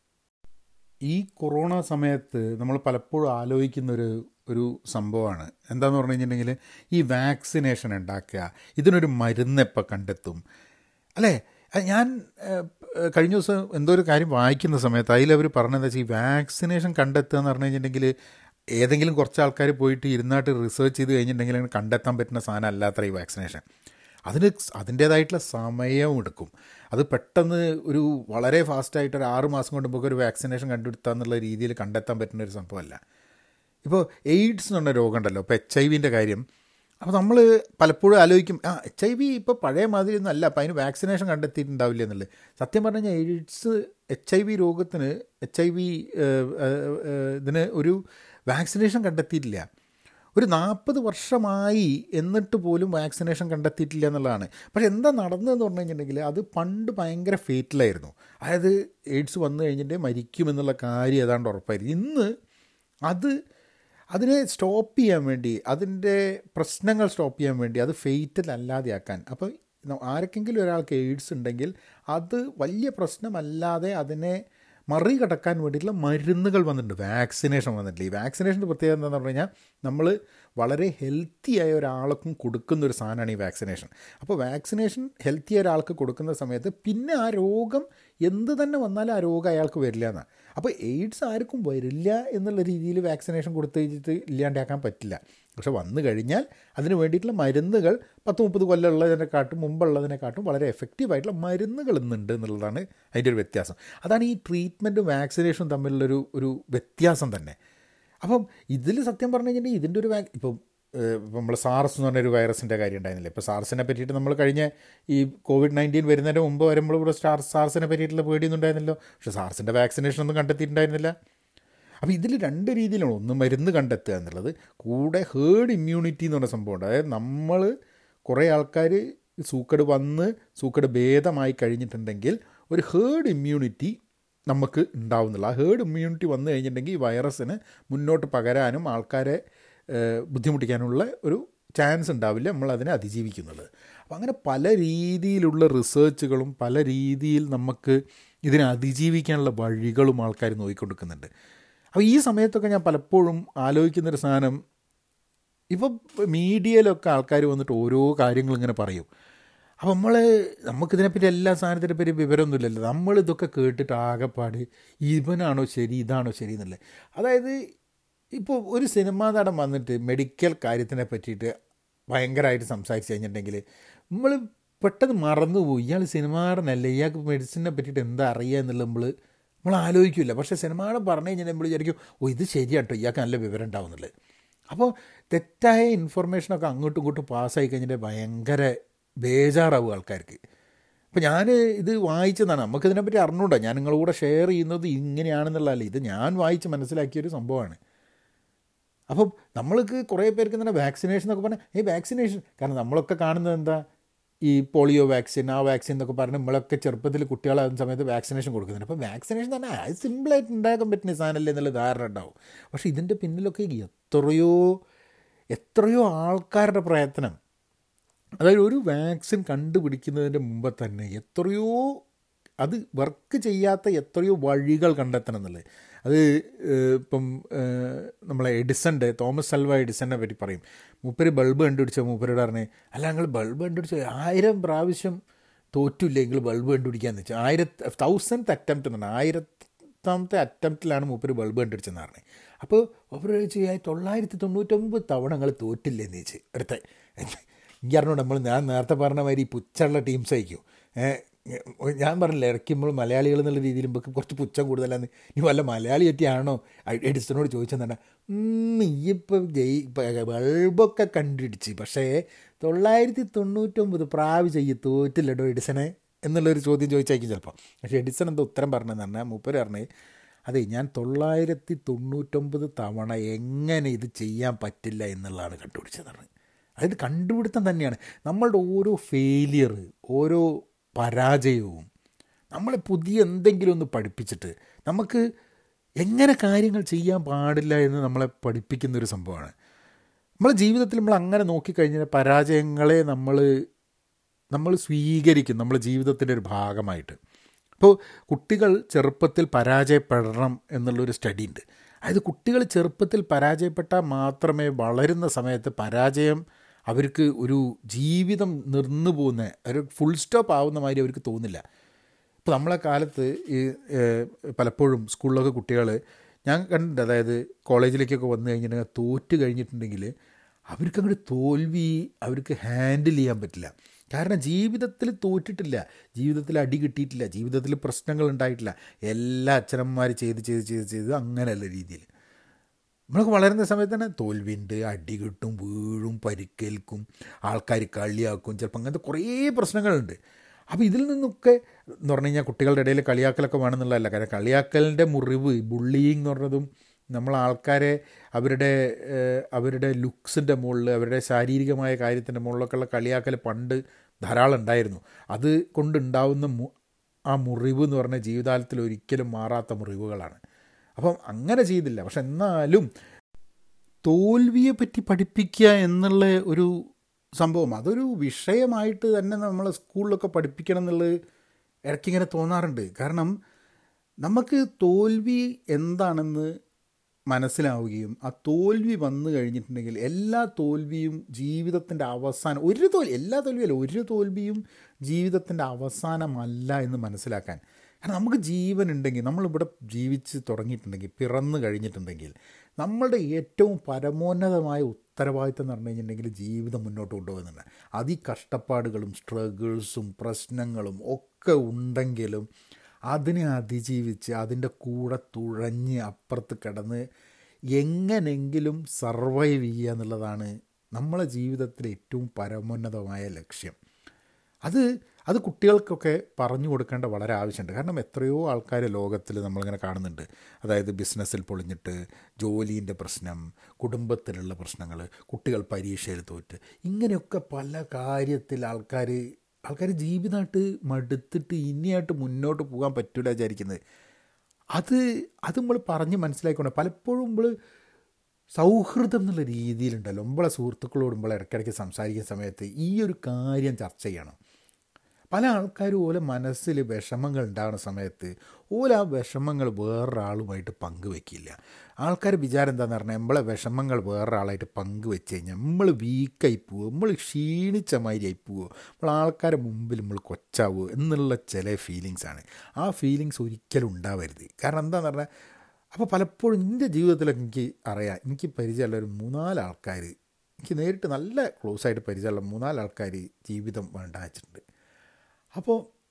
ഈ കൊറോണ സമയത്ത് നമ്മൾ പലപ്പോഴും ആലോചിക്കുന്നൊരു ഒരു സംഭവമാണ് എന്താണെന്ന് പറഞ്ഞു കഴിഞ്ഞിട്ടുണ്ടെങ്കിൽ ഈ വാക്സിനേഷൻ ഉണ്ടാക്കുക ഇതിനൊരു മരുന്ന് എപ്പോൾ കണ്ടെത്തും അല്ലേ ഞാൻ കഴിഞ്ഞ ദിവസം എന്തോ ഒരു കാര്യം വായിക്കുന്ന സമയത്ത് അതിലവർ പറഞ്ഞതെന്ന് വെച്ചാൽ ഈ വാക്സിനേഷൻ കണ്ടെത്തുക എന്ന് പറഞ്ഞു കഴിഞ്ഞിട്ടുണ്ടെങ്കിൽ ഏതെങ്കിലും കുറച്ച് ആൾക്കാർ പോയിട്ട് ഇരുന്നായിട്ട് റിസർച്ച് ചെയ്ത് കഴിഞ്ഞിട്ടുണ്ടെങ്കിൽ അങ്ങനെ കണ്ടെത്താൻ പറ്റുന്ന സാധനം അല്ലാത്ത ഈ വാക്സിനേഷൻ അതിന് അതിൻ്റേതായിട്ടുള്ള സമയവും എടുക്കും അത് പെട്ടെന്ന് ഒരു വളരെ ഫാസ്റ്റായിട്ട് ഒരു ആറ് മാസം കൊണ്ട് നമുക്ക് ഒരു വാക്സിനേഷൻ കണ്ടുപിടുത്താന്നുള്ള രീതിയിൽ കണ്ടെത്താൻ പറ്റുന്ന ഒരു സംഭവമല്ല ഇപ്പോൾ എയ്ഡ്സ് എന്ന് പറഞ്ഞ രോഗം ഉണ്ടല്ലോ ഇപ്പോൾ എച്ച് ഐ വിൻ്റെ കാര്യം അപ്പോൾ നമ്മൾ പലപ്പോഴും ആലോചിക്കും ആ എച്ച് ഐ വി ഇപ്പോൾ പഴയ മാതിരി ഒന്നും അല്ല അപ്പോൾ അതിന് വാക്സിനേഷൻ കണ്ടെത്തിയിട്ടുണ്ടാവില്ല എന്നുള്ളത് സത്യം പറഞ്ഞു കഴിഞ്ഞാൽ എയ്ഡ്സ് എച്ച് ഐ വി രോഗത്തിന് എച്ച് ഐ വി ഇതിന് ഒരു വാക്സിനേഷൻ കണ്ടെത്തിയിട്ടില്ല ഒരു നാൽപ്പത് വർഷമായി എന്നിട്ട് പോലും വാക്സിനേഷൻ കണ്ടെത്തിയിട്ടില്ല എന്നുള്ളതാണ് പക്ഷേ എന്താ നടന്നതെന്ന് പറഞ്ഞു കഴിഞ്ഞിട്ടുണ്ടെങ്കിൽ അത് പണ്ട് ഭയങ്കര ഫേറ്റിലായിരുന്നു അതായത് എയ്ഡ്സ് വന്നു കഴിഞ്ഞിട്ട് മരിക്കുമെന്നുള്ള കാര്യം ഏതാണ്ട് ഉറപ്പായിരുന്നു ഇന്ന് അത് അതിനെ സ്റ്റോപ്പ് ചെയ്യാൻ വേണ്ടി അതിൻ്റെ പ്രശ്നങ്ങൾ സ്റ്റോപ്പ് ചെയ്യാൻ വേണ്ടി അത് ഫെയ്റ്റൽ അല്ലാതെയാക്കാൻ അപ്പോൾ ആർക്കെങ്കിലും ഒരാൾക്ക് എയ്ഡ്സ് ഉണ്ടെങ്കിൽ അത് വലിയ പ്രശ്നമല്ലാതെ അതിനെ മറികടക്കാൻ വേണ്ടിയിട്ടുള്ള മരുന്നുകൾ വന്നിട്ടുണ്ട് വാക്സിനേഷൻ വന്നിട്ടില്ല ഈ വാക്സിനേഷൻ്റെ പ്രത്യേകത എന്താണെന്ന് പറഞ്ഞു കഴിഞ്ഞാൽ നമ്മൾ വളരെ ഹെൽത്തി ആയ ഒരാൾക്കും കൊടുക്കുന്ന ഒരു സാധനമാണ് ഈ വാക്സിനേഷൻ അപ്പോൾ വാക്സിനേഷൻ ഹെൽത്തി ആയ ഒരാൾക്ക് കൊടുക്കുന്ന സമയത്ത് പിന്നെ ആ രോഗം എന്ത് തന്നെ വന്നാലും ആ രോഗം അയാൾക്ക് വരില്ല എന്നാണ് അപ്പോൾ എയ്ഡ്സ് ആർക്കും വരില്ല എന്നുള്ള രീതിയിൽ വാക്സിനേഷൻ കൊടുത്തു കഴിഞ്ഞിട്ട് ഇല്ലാണ്ടാക്കാൻ പറ്റില്ല പക്ഷെ വന്നു കഴിഞ്ഞാൽ അതിന് വേണ്ടിയിട്ടുള്ള മരുന്നുകൾ പത്ത് മുപ്പത് കൊല്ലമുള്ളതിനെക്കാട്ടും മുമ്പുള്ളതിനെക്കാട്ടും വളരെ എഫക്റ്റീവായിട്ടുള്ള മരുന്നുകൾ ഇന്നുണ്ട് എന്നുള്ളതാണ് അതിൻ്റെ ഒരു വ്യത്യാസം അതാണ് ഈ ട്രീറ്റ്മെൻറ്റും വാക്സിനേഷനും തമ്മിലുള്ളൊരു ഒരു വ്യത്യാസം തന്നെ അപ്പം ഇതിൽ സത്യം പറഞ്ഞു കഴിഞ്ഞിട്ടുണ്ടെങ്കിൽ ഇതിൻ്റെ ഒരു വാക് ഇപ്പം ഇപ്പം നമ്മൾ സാർസ് എന്ന് പറഞ്ഞൊരു വൈറസിൻ്റെ കാര്യം ഉണ്ടായിരുന്നില്ല ഇപ്പോൾ സാർസിനെ പറ്റിയിട്ട് നമ്മൾ കഴിഞ്ഞ ഈ കോവിഡ് നയൻറ്റീൻ വരുന്നതിന് മുമ്പ് വരുമ്പോൾ ഇവിടെ സ്റ്റാർ സാർസിനെ പറ്റിയിട്ടുള്ള പേടിയൊന്നും ഉണ്ടായിരുന്നല്ലോ പക്ഷേ സാർസിൻ്റെ വാക്സിനേഷൻ ഒന്നും കണ്ടെത്തിയിട്ടുണ്ടായിരുന്നില്ല അപ്പോൾ ഇതിൽ രണ്ട് രീതിയിലാണ് ഒന്ന് മരുന്ന് കണ്ടെത്തുക എന്നുള്ളത് കൂടെ ഹേർഡ് ഇമ്മ്യൂണിറ്റി എന്ന് പറഞ്ഞ സംഭവമുണ്ട് അതായത് നമ്മൾ കുറേ ആൾക്കാർ സൂക്കട് വന്ന് സൂക്കട് ഭേദമായി കഴിഞ്ഞിട്ടുണ്ടെങ്കിൽ ഒരു ഹേർഡ് ഇമ്മ്യൂണിറ്റി നമുക്ക് ഉണ്ടാവുന്നില്ല ആ ഹേർഡ് ഇമ്മ്യൂണിറ്റി വന്നു കഴിഞ്ഞിട്ടുണ്ടെങ്കിൽ ഈ വൈറസിന് മുന്നോട്ട് പകരാനും ആൾക്കാരെ ബുദ്ധിമുട്ടിക്കാനുള്ള ഒരു ചാൻസ് ഉണ്ടാവില്ല നമ്മൾ അതിനെ അതിജീവിക്കുന്നുള്ളത് അപ്പോൾ അങ്ങനെ പല രീതിയിലുള്ള റിസർച്ചുകളും പല രീതിയിൽ നമുക്ക് ഇതിനെ അതിജീവിക്കാനുള്ള വഴികളും ആൾക്കാർ നോക്കിക്കൊടുക്കുന്നുണ്ട് അപ്പോൾ ഈ സമയത്തൊക്കെ ഞാൻ പലപ്പോഴും ആലോചിക്കുന്നൊരു സാധനം ഇപ്പോൾ മീഡിയയിലൊക്കെ ആൾക്കാർ വന്നിട്ട് ഓരോ കാര്യങ്ങൾ ഇങ്ങനെ പറയും അപ്പോൾ നമ്മൾ നമുക്കിതിനെപ്പറ്റി എല്ലാ സാധനത്തിനെ പറ്റി വിവരമൊന്നുമില്ലല്ലോ നമ്മൾ ഇതൊക്കെ കേട്ടിട്ട് ആകെപ്പാട് ഇവനാണോ ശരി ഇതാണോ ശരി എന്നുള്ളത് അതായത് ഇപ്പോൾ ഒരു സിനിമാ നടൻ വന്നിട്ട് മെഡിക്കൽ കാര്യത്തിനെ പറ്റിയിട്ട് ഭയങ്കരമായിട്ട് സംസാരിച്ച് കഴിഞ്ഞിട്ടുണ്ടെങ്കിൽ നമ്മൾ പെട്ടെന്ന് മറന്നുപോയി ഇയാൾ സിനിമാ നടനല്ലേ ഇയാൾക്ക് മെഡിസിനെ പറ്റിയിട്ട് എന്താ അറിയുക എന്നുള്ളത് നമ്മൾ നമ്മൾ ആലോചിക്കില്ല പക്ഷേ സിനിമയുടെ പറഞ്ഞു കഴിഞ്ഞാൽ നമ്മൾ വിചാരിക്കും ഓ ഇത് ശരിയാട്ടോ ഇയാൾക്ക് നല്ല വിവരം ഉണ്ടാവുന്നുള്ളത് അപ്പോൾ തെറ്റായ ഇൻഫർമേഷനൊക്കെ അങ്ങോട്ടും ഇങ്ങോട്ടും പാസ്സായി കഴിഞ്ഞിട്ട് ഭയങ്കര ബേജാറാവും ആൾക്കാർക്ക് അപ്പോൾ ഞാൻ ഇത് വായിച്ചതാണ് നമുക്കിതിനെപ്പറ്റി അറിഞ്ഞൂടാ ഞാൻ നിങ്ങളുടെ കൂടെ ഷെയർ ചെയ്യുന്നത് ഇങ്ങനെയാണെന്നുള്ളതല്ല ഇത് ഞാൻ വായിച്ച് മനസ്സിലാക്കിയൊരു സംഭവമാണ് അപ്പം നമ്മൾക്ക് കുറേ പേർക്ക് തന്നെ വാക്സിനേഷൻ എന്നൊക്കെ പറഞ്ഞാൽ ഈ വാക്സിനേഷൻ കാരണം നമ്മളൊക്കെ കാണുന്നത് എന്താ ഈ പോളിയോ വാക്സിൻ ആ വാക്സിൻ എന്നൊക്കെ പറഞ്ഞ് നമ്മളൊക്കെ ചെറുപ്പത്തിൽ കുട്ടികളാകുന്ന സമയത്ത് വാക്സിനേഷൻ കൊടുക്കുന്നുണ്ട് അപ്പോൾ വാക്സിനേഷൻ തന്നെ അത് സിമ്പിളായിട്ട് ഉണ്ടാക്കാൻ പറ്റുന്ന സാധനമല്ലേ എന്നുള്ള ധാരണ ഉണ്ടാവും പക്ഷേ ഇതിൻ്റെ പിന്നിലൊക്കെ എത്രയോ എത്രയോ ആൾക്കാരുടെ പ്രയത്നം അതായത് ഒരു വാക്സിൻ കണ്ടുപിടിക്കുന്നതിൻ്റെ മുമ്പ് തന്നെ എത്രയോ അത് വർക്ക് ചെയ്യാത്ത എത്രയോ വഴികൾ കണ്ടെത്തണം എന്നുള്ളത് അത് ഇപ്പം നമ്മളെ എഡിസൻ്റെ തോമസ് അൽവ എഡിസനെ പറ്റി പറയും മൂപ്പര് ബൾബ് കണ്ടുപിടിച്ച മൂപ്പരോട് പറഞ്ഞ് അല്ല ഞങ്ങൾ ബൾബ് കണ്ടുപിടിച്ച ആയിരം പ്രാവശ്യം തോറ്റില്ലെങ്കിൽ ബൾബ് കണ്ടുപിടിക്കാന്ന് വെച്ചാൽ ആയിരത്തി തൗസൻഡ് അറ്റംപ്റ്റ് എന്ന് പറഞ്ഞാൽ ആയിരത്താമത്തെ അറ്റംപ്റ്റിലാണ് മൂപ്പര് ബൾബ് കണ്ടുപിടിച്ചെന്ന് പറഞ്ഞത് അപ്പോൾ അവർ ചോദിച്ചു തൊള്ളായിരത്തി തൊണ്ണൂറ്റൊമ്പത് തവണ ഞങ്ങൾ തോറ്റില്ലെന്ന് ചോദിച്ചു അടുത്ത എനിക്ക് അറിഞ്ഞൂടെ നമ്മൾ ഞാൻ നേരത്തെ പറഞ്ഞ മാതിരി പുച്ഛമുള്ള ടീംസ് ആയിരിക്കും ഞാൻ പറഞ്ഞില്ല ഇറക്കുമ്പോൾ മലയാളികൾ എന്നുള്ള രീതിയിൽ നമുക്ക് കുറച്ച് പുച്ഛം കൂടുതലാണ് നീ വല്ല മലയാളി പറ്റിയാണോ എഡിസനോട് ചോദിച്ചെന്നാണ് ഇപ്പം ജയി ബൾബൊക്കെ കണ്ടുപിടിച്ച് പക്ഷേ തൊള്ളായിരത്തി തൊണ്ണൂറ്റൊമ്പത് പ്രാവ് ചെയ്യ തോറ്റില്ലടോ എഡിസനെ എന്നുള്ളൊരു ചോദ്യം ചോദിച്ചായിരിക്കും ചിലപ്പോൾ പക്ഷേ എഡിസൺ എന്താ ഉത്തരം പറഞ്ഞതെന്ന് പറഞ്ഞാൽ മൂപ്പര് പറഞ്ഞ് അതെ ഞാൻ തൊള്ളായിരത്തി തൊണ്ണൂറ്റൊമ്പത് തവണ എങ്ങനെ ഇത് ചെയ്യാൻ പറ്റില്ല എന്നുള്ളതാണ് കണ്ടുപിടിച്ചതാണ് അതായത് കണ്ടുപിടുത്തം തന്നെയാണ് നമ്മളുടെ ഓരോ ഫെയിലിയർ ഓരോ പരാജയവും നമ്മളെ പുതിയ എന്തെങ്കിലും ഒന്ന് പഠിപ്പിച്ചിട്ട് നമുക്ക് എങ്ങനെ കാര്യങ്ങൾ ചെയ്യാൻ പാടില്ല എന്ന് നമ്മളെ പഠിപ്പിക്കുന്ന ഒരു സംഭവമാണ് നമ്മളെ ജീവിതത്തിൽ നമ്മൾ അങ്ങനെ നോക്കിക്കഴിഞ്ഞാൽ പരാജയങ്ങളെ നമ്മൾ നമ്മൾ സ്വീകരിക്കും നമ്മളെ ജീവിതത്തിൻ്റെ ഒരു ഭാഗമായിട്ട് ഇപ്പോൾ കുട്ടികൾ ചെറുപ്പത്തിൽ പരാജയപ്പെടണം എന്നുള്ളൊരു സ്റ്റഡി ഉണ്ട് അതായത് കുട്ടികൾ ചെറുപ്പത്തിൽ പരാജയപ്പെട്ടാൽ മാത്രമേ വളരുന്ന സമയത്ത് പരാജയം അവർക്ക് ഒരു ജീവിതം നിർന്നു പോകുന്ന ഒരു ഫുൾ സ്റ്റോപ്പ് ആവുന്ന മാതിരി അവർക്ക് തോന്നില്ല ഇപ്പോൾ നമ്മളെ കാലത്ത് ഈ പലപ്പോഴും സ്കൂളിലൊക്കെ കുട്ടികൾ ഞാൻ കണ്ടിട്ടുണ്ട് അതായത് കോളേജിലേക്കൊക്കെ വന്നു കഴിഞ്ഞിട്ടുണ്ടെങ്കിൽ തോറ്റ് കഴിഞ്ഞിട്ടുണ്ടെങ്കിൽ അവർക്ക് അങ്ങോട്ട് തോൽവി അവർക്ക് ഹാൻഡിൽ ചെയ്യാൻ പറ്റില്ല കാരണം ജീവിതത്തിൽ തോറ്റിട്ടില്ല ജീവിതത്തിൽ അടി കിട്ടിയിട്ടില്ല ജീവിതത്തിൽ പ്രശ്നങ്ങൾ ഉണ്ടായിട്ടില്ല എല്ലാ അച്ഛനന്മാർ ചെയ്ത് ചെയ്ത് ചെയ്ത് ചെയ്ത് അങ്ങനെയുള്ള രീതിയിൽ നമ്മളൊക്കെ വളരുന്ന സമയത്ത് തന്നെ തോൽവിയുണ്ട് അടി കിട്ടും വീഴും പരിക്കേൽക്കും ആൾക്കാർ കളിയാക്കും ചിലപ്പോൾ അങ്ങനത്തെ കുറേ പ്രശ്നങ്ങളുണ്ട് അപ്പോൾ ഇതിൽ നിന്നൊക്കെ എന്ന് പറഞ്ഞു കഴിഞ്ഞാൽ കുട്ടികളുടെ ഇടയിൽ കളിയാക്കലൊക്കെ വേണമെന്നുള്ളതല്ല കാരണം കളിയാക്കലിൻ്റെ മുറിവ് ബുള്ളിയിങ് എന്ന് പറഞ്ഞതും നമ്മൾ ആൾക്കാരെ അവരുടെ അവരുടെ ലുക്സിൻ്റെ മുകളിൽ അവരുടെ ശാരീരികമായ കാര്യത്തിൻ്റെ മുകളിലൊക്കെയുള്ള കളിയാക്കൽ പണ്ട് ധാരാളം ഉണ്ടായിരുന്നു അത് കൊണ്ടുണ്ടാവുന്ന ആ മുറിവ് എന്ന് പറഞ്ഞ ജീവിതകാലത്തിൽ ഒരിക്കലും മാറാത്ത മുറിവുകളാണ് അപ്പം അങ്ങനെ ചെയ്തില്ല പക്ഷെ എന്നാലും തോൽവിയെ പറ്റി പഠിപ്പിക്കുക എന്നുള്ള ഒരു സംഭവം അതൊരു വിഷയമായിട്ട് തന്നെ നമ്മൾ സ്കൂളിലൊക്കെ പഠിപ്പിക്കണം എന്നുള്ളത് ഇടയ്ക്കിങ്ങനെ തോന്നാറുണ്ട് കാരണം നമുക്ക് തോൽവി എന്താണെന്ന് മനസ്സിലാവുകയും ആ തോൽവി വന്നു കഴിഞ്ഞിട്ടുണ്ടെങ്കിൽ എല്ലാ തോൽവിയും ജീവിതത്തിൻ്റെ അവസാനം ഒരു തോൽവി എല്ലാ തോൽവിയല്ല ഒരു തോൽവിയും ജീവിതത്തിൻ്റെ അവസാനമല്ല എന്ന് മനസ്സിലാക്കാൻ കാരണം നമുക്ക് ജീവൻ ഉണ്ടെങ്കിൽ നമ്മളിവിടെ ജീവിച്ച് തുടങ്ങിയിട്ടുണ്ടെങ്കിൽ പിറന്നു കഴിഞ്ഞിട്ടുണ്ടെങ്കിൽ നമ്മളുടെ ഏറ്റവും പരമോന്നതമായ ഉത്തരവാദിത്തം എന്ന് പറഞ്ഞു കഴിഞ്ഞിട്ടുണ്ടെങ്കിൽ ജീവിതം മുന്നോട്ട് കൊണ്ടുപോകുന്നുണ്ട് അതി കഷ്ടപ്പാടുകളും സ്ട്രഗിൾസും പ്രശ്നങ്ങളും ഒക്കെ ഉണ്ടെങ്കിലും അതിനെ അതിജീവിച്ച് അതിൻ്റെ കൂടെ തുഴഞ്ഞ് അപ്പുറത്ത് കിടന്ന് എങ്ങനെങ്കിലും സർവൈവ് ചെയ്യുക എന്നുള്ളതാണ് നമ്മളെ ജീവിതത്തിലെ ഏറ്റവും പരമോന്നതമായ ലക്ഷ്യം അത് അത് കുട്ടികൾക്കൊക്കെ പറഞ്ഞു കൊടുക്കേണ്ട വളരെ ആവശ്യമുണ്ട് കാരണം എത്രയോ ആൾക്കാർ ലോകത്തിൽ നമ്മളിങ്ങനെ കാണുന്നുണ്ട് അതായത് ബിസിനസ്സിൽ പൊളിഞ്ഞിട്ട് ജോലീൻ്റെ പ്രശ്നം കുടുംബത്തിലുള്ള പ്രശ്നങ്ങൾ കുട്ടികൾ പരീക്ഷയിൽ തോറ്റ് ഇങ്ങനെയൊക്കെ പല കാര്യത്തിൽ ആൾക്കാർ ആൾക്കാർ ജീവിതമായിട്ട് മടുത്തിട്ട് ഇനിയായിട്ട് മുന്നോട്ട് പോകാൻ പറ്റില്ല വിചാരിക്കുന്നത് അത് അത് നമ്മൾ പറഞ്ഞ് മനസ്സിലാക്കിക്കൊണ്ട് പലപ്പോഴും നമ്മൾ സൗഹൃദം എന്നുള്ള രീതിയിലുണ്ടല്ലോ നമ്മളെ സുഹൃത്തുക്കളോട് നമ്മൾ ഇടയ്ക്കിടയ്ക്ക് സംസാരിക്കുന്ന സമയത്ത് ഈ ഒരു കാര്യം ചർച്ച ചെയ്യണം പല ആൾക്കാരും ഓലെ മനസ്സിൽ വിഷമങ്ങൾ ഉണ്ടാകുന്ന സമയത്ത് ഓല ആ വിഷമങ്ങൾ വേറൊരാളുമായിട്ട് പങ്കുവെക്കില്ല ആൾക്കാർ വിചാരം എന്താണെന്ന് പറഞ്ഞാൽ നമ്മളെ വിഷമങ്ങൾ വേറൊരാളായിട്ട് പങ്കുവെച്ച് കഴിഞ്ഞാൽ നമ്മൾ വീക്കായി പോവുക നമ്മൾ ക്ഷീണിച്ച മാതിരി ആയി പോവുക നമ്മൾ ആൾക്കാരെ മുമ്പിൽ നമ്മൾ കൊച്ചാവുക എന്നുള്ള ചില ഫീലിങ്സാണ് ആ ഫീലിങ്സ് ഒരിക്കലും ഉണ്ടാവരുത് കാരണം എന്താണെന്ന് പറഞ്ഞാൽ അപ്പോൾ പലപ്പോഴും എൻ്റെ ജീവിതത്തിലൊക്കെ എനിക്ക് അറിയാം എനിക്ക് പരിചയമുള്ള ഒരു മൂന്നാല് ആൾക്കാർ എനിക്ക് നേരിട്ട് നല്ല ക്ലോസ് ആയിട്ട് പരിചയമുള്ള മൂന്നാല് ആൾക്കാർ ജീവിതം വേണ്ട വെച്ചിട്ടുണ്ട് അപ്പോൾ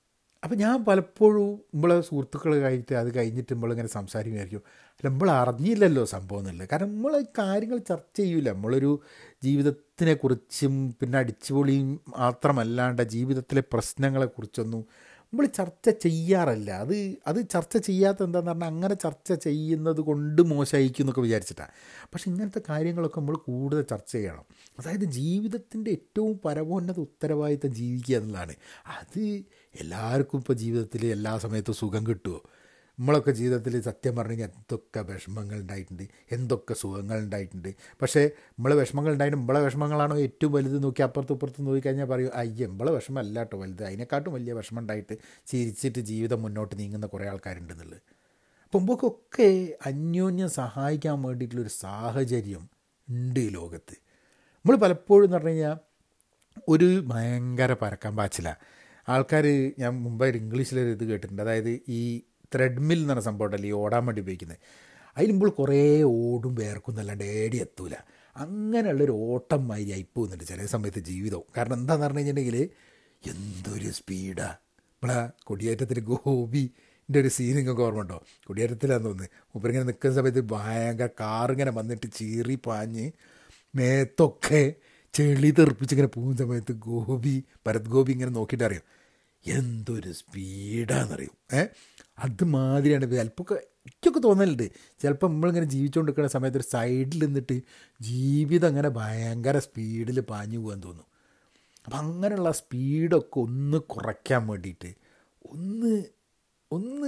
അപ്പം ഞാൻ പലപ്പോഴും നമ്മളെ സുഹൃത്തുക്കൾ കഴിഞ്ഞിട്ട് അത് കഴിഞ്ഞിട്ട് നമ്മളിങ്ങനെ സംസാരിക്കുമായിരിക്കും അല്ല നമ്മൾ അറിഞ്ഞില്ലല്ലോ സംഭവം എന്നുള്ളത് കാരണം നമ്മൾ കാര്യങ്ങൾ ചർച്ച ചെയ്യൂല നമ്മളൊരു ജീവിതത്തിനെക്കുറിച്ചും പിന്നെ അടിച്ചുപൊളിയും മാത്രമല്ലാണ്ട് ജീവിതത്തിലെ പ്രശ്നങ്ങളെക്കുറിച്ചൊന്നും നമ്മൾ ചർച്ച ചെയ്യാറില്ല അത് അത് ചർച്ച ചെയ്യാത്ത എന്താന്ന് പറഞ്ഞാൽ അങ്ങനെ ചർച്ച ചെയ്യുന്നത് കൊണ്ട് മോശമായിരിക്കും എന്നൊക്കെ വിചാരിച്ചിട്ടാണ് പക്ഷെ ഇങ്ങനത്തെ കാര്യങ്ങളൊക്കെ നമ്മൾ കൂടുതൽ ചർച്ച ചെയ്യണം അതായത് ജീവിതത്തിൻ്റെ ഏറ്റവും പരമോന്നത ഉത്തരവാദിത്തം ജീവിക്കുക എന്നുള്ളതാണ് അത് എല്ലാവർക്കും ഇപ്പോൾ ജീവിതത്തിൽ എല്ലാ സമയത്തും സുഖം കിട്ടുമോ നമ്മളൊക്കെ ജീവിതത്തിൽ സത്യം പറഞ്ഞു കഴിഞ്ഞാൽ എന്തൊക്കെ വിഷമങ്ങൾ ഉണ്ടായിട്ടുണ്ട് എന്തൊക്കെ സുഖങ്ങൾ ഉണ്ടായിട്ടുണ്ട് പക്ഷേ നമ്മളെ വിഷമങ്ങൾ ഉണ്ടായിട്ട് നമ്മളെ വിഷമങ്ങളാണോ ഏറ്റവും വലുത് നോക്കി അപ്പുറത്തും ഇപ്പുറത്തും നോക്കിക്കഴിഞ്ഞാൽ പറയും അയ്യ നമ്മളെ വിഷമം അല്ല കേട്ടോ വലുത് അതിനെക്കാട്ടും വലിയ വിഷമം ഉണ്ടായിട്ട് ചിരിച്ചിട്ട് ജീവിതം മുന്നോട്ട് നീങ്ങുന്ന കുറേ ആൾക്കാരുണ്ടെന്നുള്ളത് അപ്പോൾ നമുക്കൊക്കെ അന്യോന്യം സഹായിക്കാൻ വേണ്ടിയിട്ടുള്ളൊരു സാഹചര്യം ഉണ്ട് ഈ ലോകത്ത് നമ്മൾ പലപ്പോഴും എന്ന് പറഞ്ഞു കഴിഞ്ഞാൽ ഒരു ഭയങ്കര പരക്കാൻ പാച്ചില ആൾക്കാർ ഞാൻ മുമ്പായിട്ട് ഇംഗ്ലീഷിലൊരു ഇത് കേട്ടിട്ടുണ്ട് അതായത് ഈ ത്രെഡ്മിൽ എന്ന് പറഞ്ഞ സംഭവം ഉണ്ടല്ലോ ഈ ഓടാൻ വേണ്ടി ഉപയോഗിക്കുന്നത് അതിലുമ്പോൾ കുറേ ഓടും വേർക്കും എന്നല്ലാണ്ട് ഏടി എത്തൂല അങ്ങനെയുള്ളൊരു ഓട്ടം മാതിരി ആയിപ്പോകുന്നുണ്ട് ചില സമയത്ത് ജീവിതവും കാരണം എന്താണെന്ന് പറഞ്ഞു കഴിഞ്ഞിട്ടുണ്ടെങ്കിൽ എന്തൊരു സ്പീഡാണ് നമ്മളെ കൊടിയേറ്റത്തിൽ ഗോപിൻ്റെ ഒരു സീൻ നിങ്ങൾക്ക് ഓർമ്മ ഉണ്ടോ കൊടിയേറ്റത്തിലാന്ന് തോന്നുന്നത് മൂപ്പരിങ്ങനെ നിൽക്കുന്ന സമയത്ത് ഭയങ്കര കാറിങ്ങനെ വന്നിട്ട് ചീറി പാഞ്ഞ് മേത്തൊക്കെ ചെളി തെറിപ്പിച്ചിങ്ങനെ പോകുന്ന സമയത്ത് ഗോപി ഭരത് ഗോപി ഇങ്ങനെ നോക്കിയിട്ട് അറിയാം എന്തൊരു സ്പീഡാണെന്നറിയും ഏ അതുമാതിരിയാണ് ചിലപ്പോൾ എനിക്കൊക്കെ തോന്നലുണ്ട് ചിലപ്പോൾ നമ്മളിങ്ങനെ ജീവിച്ചുകൊണ്ടിരിക്കുന്ന സമയത്ത് ഒരു സൈഡിൽ നിന്നിട്ട് ജീവിതം അങ്ങനെ ഭയങ്കര സ്പീഡിൽ പാഞ്ഞു പോകാൻ തോന്നും അപ്പം അങ്ങനെയുള്ള സ്പീഡൊക്കെ ഒന്ന് കുറയ്ക്കാൻ വേണ്ടിയിട്ട് ഒന്ന് ഒന്ന്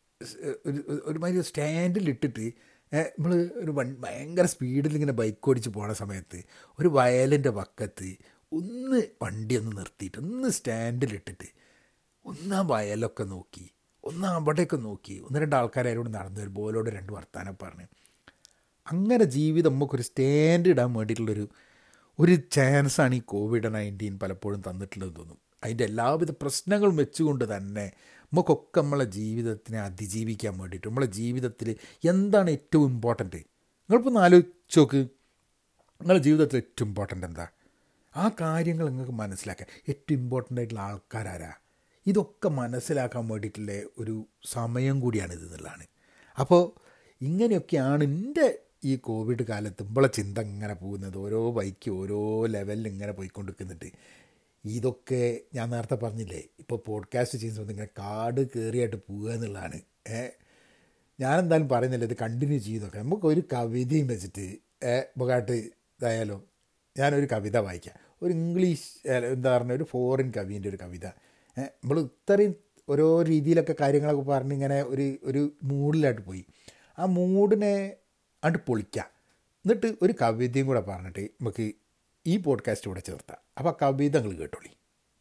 ഒരു ഒരുമാതിരി സ്റ്റാൻഡിലിട്ടിട്ട് നമ്മൾ ഒരു വൺ ഭയങ്കര സ്പീഡിൽ ഇങ്ങനെ ബൈക്ക് ഓടിച്ച് പോണ സമയത്ത് ഒരു വയലിൻ്റെ പക്കത്ത് ഒന്ന് വണ്ടി ഒന്ന് നിർത്തിയിട്ട് ഒന്ന് സ്റ്റാൻഡിലിട്ടിട്ട് ഒന്ന് ആ വയലൊക്കെ നോക്കി ഒന്ന് അവിടെയൊക്കെ നോക്കി ഒന്ന് രണ്ട് ആൾക്കാരോട് നടന്നു വരുമ്പോൾ ഓലോട് രണ്ട് വർത്താനം പറഞ്ഞ് അങ്ങനെ ജീവിതം നമുക്കൊരു സ്റ്റാൻഡ് ഇടാൻ വേണ്ടിയിട്ടുള്ളൊരു ഒരു ചാൻസാണ് ഈ കോവിഡ് നയൻറ്റീൻ പലപ്പോഴും തന്നിട്ടുള്ളത് തോന്നും അതിൻ്റെ എല്ലാവിധ പ്രശ്നങ്ങളും വെച്ചുകൊണ്ട് തന്നെ നമുക്കൊക്കെ നമ്മളെ ജീവിതത്തിനെ അതിജീവിക്കാൻ വേണ്ടിയിട്ട് നമ്മളെ ജീവിതത്തിൽ എന്താണ് ഏറ്റവും ഇമ്പോർട്ടൻറ്റ് നിങ്ങളിപ്പോൾ ഒന്ന് ആലോചിച്ച് നോക്ക് നിങ്ങളുടെ ജീവിതത്തിൽ ഏറ്റവും ഇമ്പോർട്ടൻ്റ് എന്താ ആ കാര്യങ്ങൾ നിങ്ങൾക്ക് മനസ്സിലാക്കാൻ ഏറ്റവും ഇമ്പോർട്ടൻ്റ് ആയിട്ടുള്ള ആൾക്കാരാരാ ഇതൊക്കെ മനസ്സിലാക്കാൻ വേണ്ടിയിട്ടുള്ള ഒരു സമയം കൂടിയാണ് ഇത് എന്നുള്ളതാണ് അപ്പോൾ ഇങ്ങനെയൊക്കെയാണ് എൻ്റെ ഈ കോവിഡ് കാലത്ത് ഇമ്പളെ ചിന്ത ഇങ്ങനെ പോകുന്നത് ഓരോ ബൈക്ക് ഓരോ ലെവലിൽ ഇങ്ങനെ പോയിക്കൊണ്ടിരിക്കുന്നുണ്ട് ഇതൊക്കെ ഞാൻ നേരത്തെ പറഞ്ഞില്ലേ ഇപ്പോൾ പോഡ്കാസ്റ്റ് ചെയ്യുന്ന സമയത്ത് ഇങ്ങനെ കാട് കയറിയായിട്ട് പോവുക എന്നുള്ളതാണ് ഏ ഞാനെന്തായാലും പറയുന്നില്ല ഇത് കണ്ടിന്യൂ ചെയ്തൊക്കെ നമുക്ക് ഒരു കവിതയും വെച്ചിട്ട് ഏ നമുക്കായിട്ട് ഇതായാലോ ഞാനൊരു കവിത വായിക്കാം ഒരു ഇംഗ്ലീഷ് എന്താ പറയുക ഒരു ഫോറിൻ കവീൻ്റെ ഒരു കവിത നമ്മൾ ഇത്രയും ഓരോ രീതിയിലൊക്കെ കാര്യങ്ങളൊക്കെ പറഞ്ഞ് ഇങ്ങനെ ഒരു ഒരു മൂഡിലായിട്ട് പോയി ആ മൂഡിനെ അണ്ട് പൊളിക്കുക എന്നിട്ട് ഒരു കവിതയും കൂടെ പറഞ്ഞിട്ട് നമുക്ക് ഈ പോഡ്കാസ്റ്റ് കൂടെ ചേർത്താം അപ്പോൾ കവിത നിങ്ങൾ കേട്ടോളി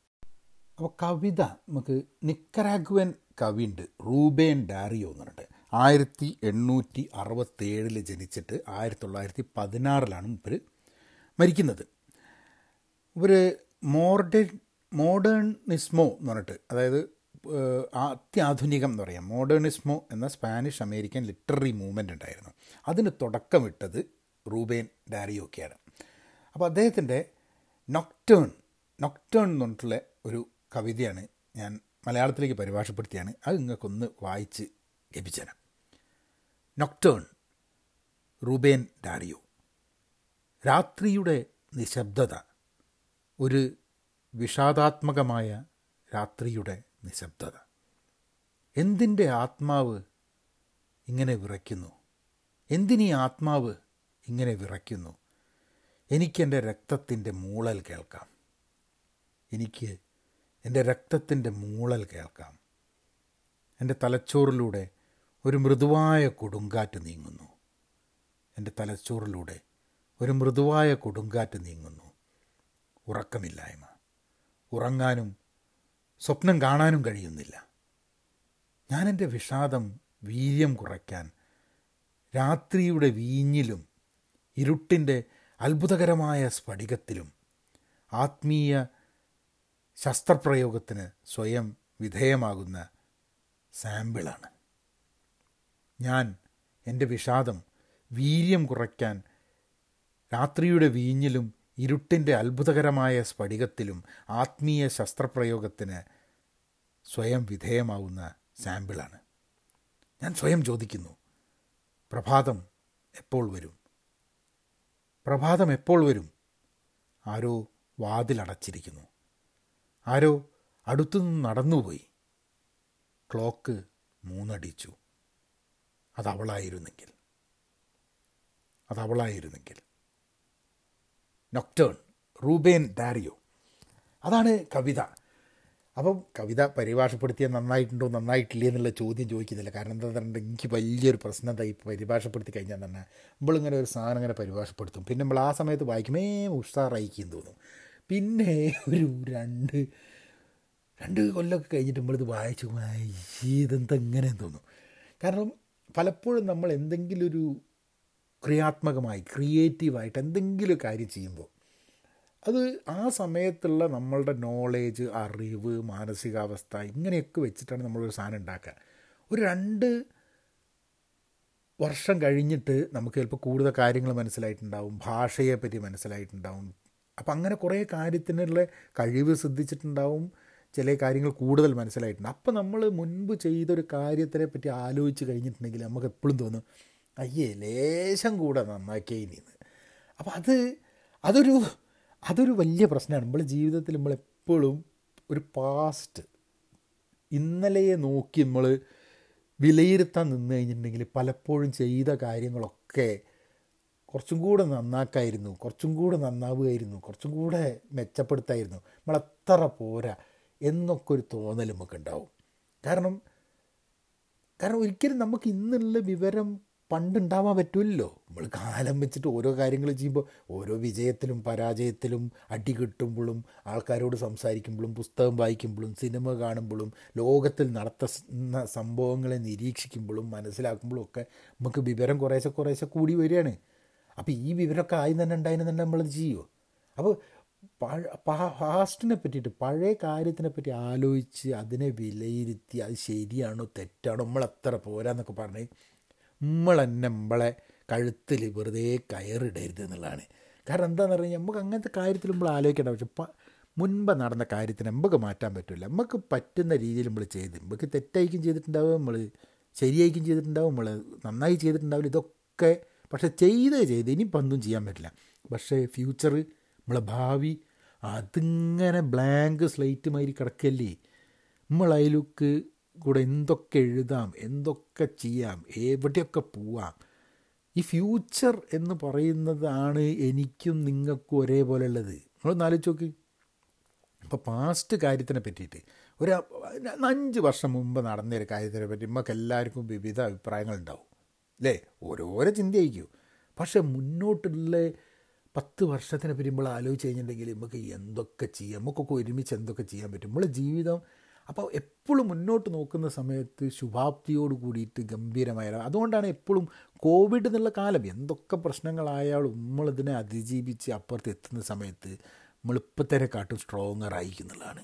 അപ്പോൾ കവിത നമുക്ക് നിക്കറാഗ്വൻ കവിയുണ്ട് റൂബേൻ ഡാരിയോ എന്ന് പറഞ്ഞിട്ട് ആയിരത്തി എണ്ണൂറ്റി അറുപത്തേഴിൽ ജനിച്ചിട്ട് ആയിരത്തി തൊള്ളായിരത്തി പതിനാറിലാണ് ഇവർ മരിക്കുന്നത് ഇവർ മോഡേൺ മോഡേണിസ്മോ എന്ന് പറഞ്ഞിട്ട് അതായത് അത്യാധുനികം എന്ന് പറയാം മോഡേണിസ്മോ എന്ന സ്പാനിഷ് അമേരിക്കൻ ലിറ്റററി മൂവ്മെൻ്റ് ഉണ്ടായിരുന്നു അതിന് തുടക്കമിട്ടത് റൂബേൻ ഡാരിയോക്കെയാണ് അപ്പോൾ അദ്ദേഹത്തിൻ്റെ നൊക്ടേൺ നൊക്ടേൺ എന്ന് പറഞ്ഞിട്ടുള്ള ഒരു കവിതയാണ് ഞാൻ മലയാളത്തിലേക്ക് പരിഭാഷപ്പെടുത്തിയാണ് അത് നിങ്ങൾക്കൊന്ന് വായിച്ച് ലഭിച്ചത് നൊക്ടേൺ റൂബേൻ ഡാരിയോ രാത്രിയുടെ നിശബ്ദത ഒരു വിഷാദാത്മകമായ രാത്രിയുടെ നിശബ്ദത എന്തിൻ്റെ ആത്മാവ് ഇങ്ങനെ വിറയ്ക്കുന്നു എന്തിനീ ആത്മാവ് ഇങ്ങനെ വിറയ്ക്കുന്നു എനിക്കെൻ്റെ രക്തത്തിൻ്റെ മൂളൽ കേൾക്കാം എനിക്ക് എൻ്റെ രക്തത്തിൻ്റെ മൂളൽ കേൾക്കാം എൻ്റെ തലച്ചോറിലൂടെ ഒരു മൃദുവായ കൊടുങ്കാറ്റ് നീങ്ങുന്നു എൻ്റെ തലച്ചോറിലൂടെ ഒരു മൃദുവായ കൊടുങ്കാറ്റ് നീങ്ങുന്നു ഉറക്കമില്ലായ്മ ഉറങ്ങാനും സ്വപ്നം കാണാനും കഴിയുന്നില്ല ഞാൻ എൻ്റെ വിഷാദം വീര്യം കുറയ്ക്കാൻ രാത്രിയുടെ വീഞ്ഞിലും ഇരുട്ടിൻ്റെ അത്ഭുതകരമായ സ്ഫടികത്തിലും ആത്മീയ ശസ്ത്രപ്രയോഗത്തിന് സ്വയം വിധേയമാകുന്ന സാമ്പിളാണ് ഞാൻ എൻ്റെ വിഷാദം വീര്യം കുറയ്ക്കാൻ രാത്രിയുടെ വീഞ്ഞിലും ഇരുട്ടിൻ്റെ അത്ഭുതകരമായ സ്ഫടികത്തിലും ആത്മീയ ശസ്ത്രപ്രയോഗത്തിന് സ്വയം വിധേയമാവുന്ന സാമ്പിളാണ് ഞാൻ സ്വയം ചോദിക്കുന്നു പ്രഭാതം എപ്പോൾ വരും പ്രഭാതം എപ്പോൾ വരും ആരോ വാതിലടച്ചിരിക്കുന്നു ആരോ അടുത്തുനിന്ന് നടന്നുപോയി ക്ലോക്ക് മൂന്നടിച്ചു അതവളായിരുന്നെങ്കിൽ അതവളായിരുന്നെങ്കിൽ നൊക്ടേൺ റൂബേൻ ഡാരിയോ അതാണ് കവിത അപ്പം കവിത പരിഭാഷപ്പെടുത്തിയ നന്നായിട്ടുണ്ടോ നന്നായിട്ടില്ലേ എന്നുള്ള ചോദ്യം ചോദിക്കുന്നില്ല കാരണം എന്താ പറഞ്ഞിട്ട് എനിക്ക് വലിയൊരു പ്രശ്നം എന്താ ഈ പരിഭാഷപ്പെടുത്തി കഴിഞ്ഞാൽ തന്നെ നമ്മളിങ്ങനെ ഒരു സാധനം ഇങ്ങനെ പരിഭാഷപ്പെടുത്തും പിന്നെ നമ്മൾ ആ സമയത്ത് വായിക്കുമേ ഉഷാറായിക്കും തോന്നും പിന്നെ ഒരു രണ്ട് രണ്ട് കൊല്ലമൊക്കെ കഴിഞ്ഞിട്ട് നമ്മളിത് വായിച്ചു ഇതെന്താ എങ്ങനെ തോന്നും കാരണം പലപ്പോഴും നമ്മൾ എന്തെങ്കിലും ഒരു ക്രിയാത്മകമായി ക്രിയേറ്റീവായിട്ട് എന്തെങ്കിലും കാര്യം ചെയ്യുമ്പോൾ അത് ആ സമയത്തുള്ള നമ്മളുടെ നോളേജ് അറിവ് മാനസികാവസ്ഥ ഇങ്ങനെയൊക്കെ വെച്ചിട്ടാണ് നമ്മളൊരു സാധനം ഉണ്ടാക്കുക ഒരു രണ്ട് വർഷം കഴിഞ്ഞിട്ട് നമുക്ക് ചിലപ്പോൾ കൂടുതൽ കാര്യങ്ങൾ മനസ്സിലായിട്ടുണ്ടാവും ഭാഷയെ പറ്റി മനസ്സിലായിട്ടുണ്ടാവും അപ്പം അങ്ങനെ കുറേ കാര്യത്തിനുള്ള കഴിവ് സിദ്ധിച്ചിട്ടുണ്ടാവും ചില കാര്യങ്ങൾ കൂടുതൽ മനസ്സിലായിട്ടുണ്ട് അപ്പോൾ നമ്മൾ മുൻപ് ചെയ്തൊരു കാര്യത്തിനെ പറ്റി ആലോചിച്ച് കഴിഞ്ഞിട്ടുണ്ടെങ്കിൽ നമുക്ക് എപ്പോഴും തോന്നും അയ്യേ ലേശം കൂടെ നന്നാക്കിയേ ഇനിന്ന് അപ്പോൾ അത് അതൊരു അതൊരു വലിയ പ്രശ്നമാണ് നമ്മൾ ജീവിതത്തിൽ നമ്മളെപ്പോഴും ഒരു പാസ്റ്റ് ഇന്നലെയെ നോക്കി നമ്മൾ വിലയിരുത്താൻ നിന്ന് കഴിഞ്ഞിട്ടുണ്ടെങ്കിൽ പലപ്പോഴും ചെയ്ത കാര്യങ്ങളൊക്കെ കുറച്ചും കൂടെ നന്നാക്കായിരുന്നു കുറച്ചും കൂടെ നന്നാവുമായിരുന്നു കുറച്ചും കൂടെ മെച്ചപ്പെടുത്തായിരുന്നു നമ്മളെത്ര പോരാ എന്നൊക്കെ ഒരു തോന്നൽ നമുക്കുണ്ടാവും കാരണം കാരണം ഒരിക്കലും നമുക്ക് ഇന്നുള്ള വിവരം പണ്ടുണ്ടാവാൻ പറ്റുമല്ലോ നമ്മൾ കാലം വെച്ചിട്ട് ഓരോ കാര്യങ്ങൾ ചെയ്യുമ്പോൾ ഓരോ വിജയത്തിലും പരാജയത്തിലും അടി കിട്ടുമ്പോഴും ആൾക്കാരോട് സംസാരിക്കുമ്പോഴും പുസ്തകം വായിക്കുമ്പോഴും സിനിമ കാണുമ്പോഴും ലോകത്തിൽ നടത്തുന്ന സംഭവങ്ങളെ നിരീക്ഷിക്കുമ്പോഴും മനസ്സിലാക്കുമ്പോഴും ഒക്കെ നമുക്ക് വിവരം കുറേശ്ശെ കുറേശ്ശെ കൂടി വരികയാണ് അപ്പോൾ ഈ വിവരമൊക്കെ ആയി തന്നെ ഉണ്ടായിരുന്നുണ്ടെങ്കിൽ നമ്മളത് ചെയ്യുമോ അപ്പോൾ പാസ്റ്റിനെ പറ്റിയിട്ട് പഴയ കാര്യത്തിനെ പറ്റി ആലോചിച്ച് അതിനെ വിലയിരുത്തി അത് ശരിയാണോ തെറ്റാണോ നമ്മളെത്ര പോരാന്നൊക്കെ പറഞ്ഞ് നമ്മൾ തന്നെ നമ്മളെ കഴുത്തിൽ വെറുതെ കയറിടരുത് എന്നുള്ളതാണ് കാരണം എന്താണെന്ന് പറഞ്ഞാൽ നമുക്ക് അങ്ങനത്തെ കാര്യത്തിൽ നമ്മൾ ആലോചിക്കേണ്ട പക്ഷെ മുൻപ് നടന്ന കാര്യത്തിന് നമുക്ക് മാറ്റാൻ പറ്റില്ല നമുക്ക് പറ്റുന്ന രീതിയിൽ നമ്മൾ ചെയ്ത് നമുക്ക് തെറ്റായിരിക്കും ചെയ്തിട്ടുണ്ടാവും നമ്മൾ ശരിയായിരിക്കും ചെയ്തിട്ടുണ്ടാവും നമ്മൾ നന്നായി ചെയ്തിട്ടുണ്ടാവില്ല ഇതൊക്കെ പക്ഷേ ചെയ്തേ ചെയ്ത് ഇനിയിപ്പോൾ ഒന്നും ചെയ്യാൻ പറ്റില്ല പക്ഷേ ഫ്യൂച്ചർ നമ്മളെ ഭാവി അതിങ്ങനെ ബ്ലാങ്ക് സ്ലേറ്റ് മാതിരി കിടക്കല്ലേ നമ്മളതിലേക്ക് കൂടെ എന്തൊക്കെ എഴുതാം എന്തൊക്കെ ചെയ്യാം എവിടെയൊക്കെ പോവാം ഈ ഫ്യൂച്ചർ എന്ന് പറയുന്നതാണ് എനിക്കും നിങ്ങൾക്കും ഒരേപോലെ ഉള്ളത് നിങ്ങളൊന്ന് ആലോചിച്ച് നോക്ക് ഇപ്പോൾ പാസ്റ്റ് കാര്യത്തിനെ പറ്റിയിട്ട് ഒരു അഞ്ച് വർഷം മുമ്പ് നടന്ന ഒരു കാര്യത്തിനെ പറ്റി നമുക്ക് എല്ലാവർക്കും വിവിധ അഭിപ്രായങ്ങളുണ്ടാവും അല്ലേ ഓരോരോ ചിന്തയായിരിക്കും പക്ഷേ മുന്നോട്ടുള്ള പത്ത് വർഷത്തിനെ പറ്റി നമ്മൾ ആലോചിച്ച് കഴിഞ്ഞിട്ടുണ്ടെങ്കിൽ നമുക്ക് എന്തൊക്കെ ചെയ്യാം നമുക്കൊക്കെ ഒരുമിച്ച് എന്തൊക്കെ ചെയ്യാൻ പറ്റും നമ്മളെ ജീവിതം അപ്പോൾ എപ്പോഴും മുന്നോട്ട് നോക്കുന്ന സമയത്ത് ശുഭാപ്തിയോട് കൂടിയിട്ട് ഗംഭീരമായ അതുകൊണ്ടാണ് എപ്പോഴും കോവിഡ് എന്നുള്ള കാലം എന്തൊക്കെ പ്രശ്നങ്ങളായാലും നമ്മളിതിനെ അതിജീവിച്ച് അപ്പുറത്ത് എത്തുന്ന സമയത്ത് നമ്മളിപ്പത്തേനെ കാട്ടും സ്ട്രോങ്ങർ ആയിരിക്കുന്നുള്ളതാണ്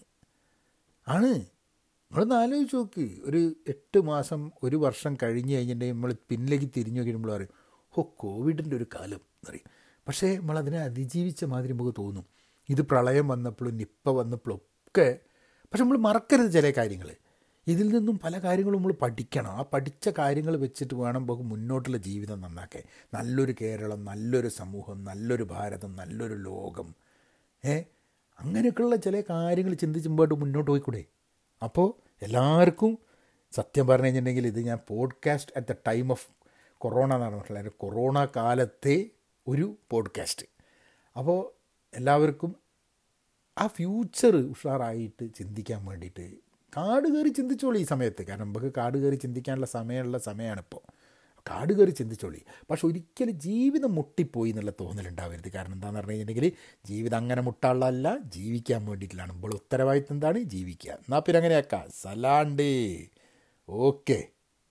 ആണ് നമ്മളൊന്ന് ആലോചിച്ച് നോക്ക് ഒരു എട്ട് മാസം ഒരു വർഷം കഴിഞ്ഞ് കഴിഞ്ഞിട്ടുണ്ടെങ്കിൽ നമ്മൾ പിന്നിലേക്ക് തിരിഞ്ഞു നോക്കി നമ്മൾ പറയും ഓ കോവിഡിൻ്റെ ഒരു കാലം എന്ന് പറയും പക്ഷേ നമ്മളതിനെ അതിജീവിച്ച മാതിരി നമുക്ക് തോന്നും ഇത് പ്രളയം വന്നപ്പോഴും നിപ്പ വന്നപ്പോഴും ഒക്കെ പക്ഷെ നമ്മൾ മറക്കരുത് ചില കാര്യങ്ങൾ ഇതിൽ നിന്നും പല കാര്യങ്ങളും നമ്മൾ പഠിക്കണം ആ പഠിച്ച കാര്യങ്ങൾ വെച്ചിട്ട് വേണം നമുക്ക് മുന്നോട്ടുള്ള ജീവിതം നന്നാക്കാൻ നല്ലൊരു കേരളം നല്ലൊരു സമൂഹം നല്ലൊരു ഭാരതം നല്ലൊരു ലോകം ഏ അങ്ങനെയൊക്കെയുള്ള ചില കാര്യങ്ങൾ ചിന്തിച്ച് മുമ്പോട്ട് മുന്നോട്ട് പോയിക്കൂടെ അപ്പോൾ എല്ലാവർക്കും സത്യം പറഞ്ഞു കഴിഞ്ഞിട്ടുണ്ടെങ്കിൽ ഇത് ഞാൻ podcast at the time of corona എന്ന് പറഞ്ഞിട്ടുള്ള കൊറോണ കാലത്തെ ഒരു പോഡ്കാസ്റ്റ് അപ്പോൾ എല്ലാവർക്കും ആ ഫ്യൂച്ചർ ഉഷാറായിട്ട് ചിന്തിക്കാൻ വേണ്ടിയിട്ട് കാട് കയറി ചിന്തിച്ചോളി ഈ സമയത്ത് കാരണം നമുക്ക് കാട് കയറി ചിന്തിക്കാനുള്ള സമയമുള്ള സമയമാണിപ്പോൾ കാട് കയറി ചിന്തിച്ചോളി പക്ഷെ ഒരിക്കലും ജീവിതം മുട്ടിപ്പോയി എന്നുള്ള തോന്നലുണ്ടാവരുത് കാരണം എന്താണെന്ന് പറഞ്ഞു കഴിഞ്ഞിട്ടുണ്ടെങ്കിൽ ജീവിതം അങ്ങനെ മുട്ടാനുള്ളതല്ല ജീവിക്കാൻ വേണ്ടിയിട്ടാണ് ഇപ്പോൾ ഉത്തരവാദിത്തം എന്താണ് ജീവിക്കുക എന്നാൽ പിന്നെ അങ്ങനെയാക്കാം സലാണ്ടേ ഓക്കെ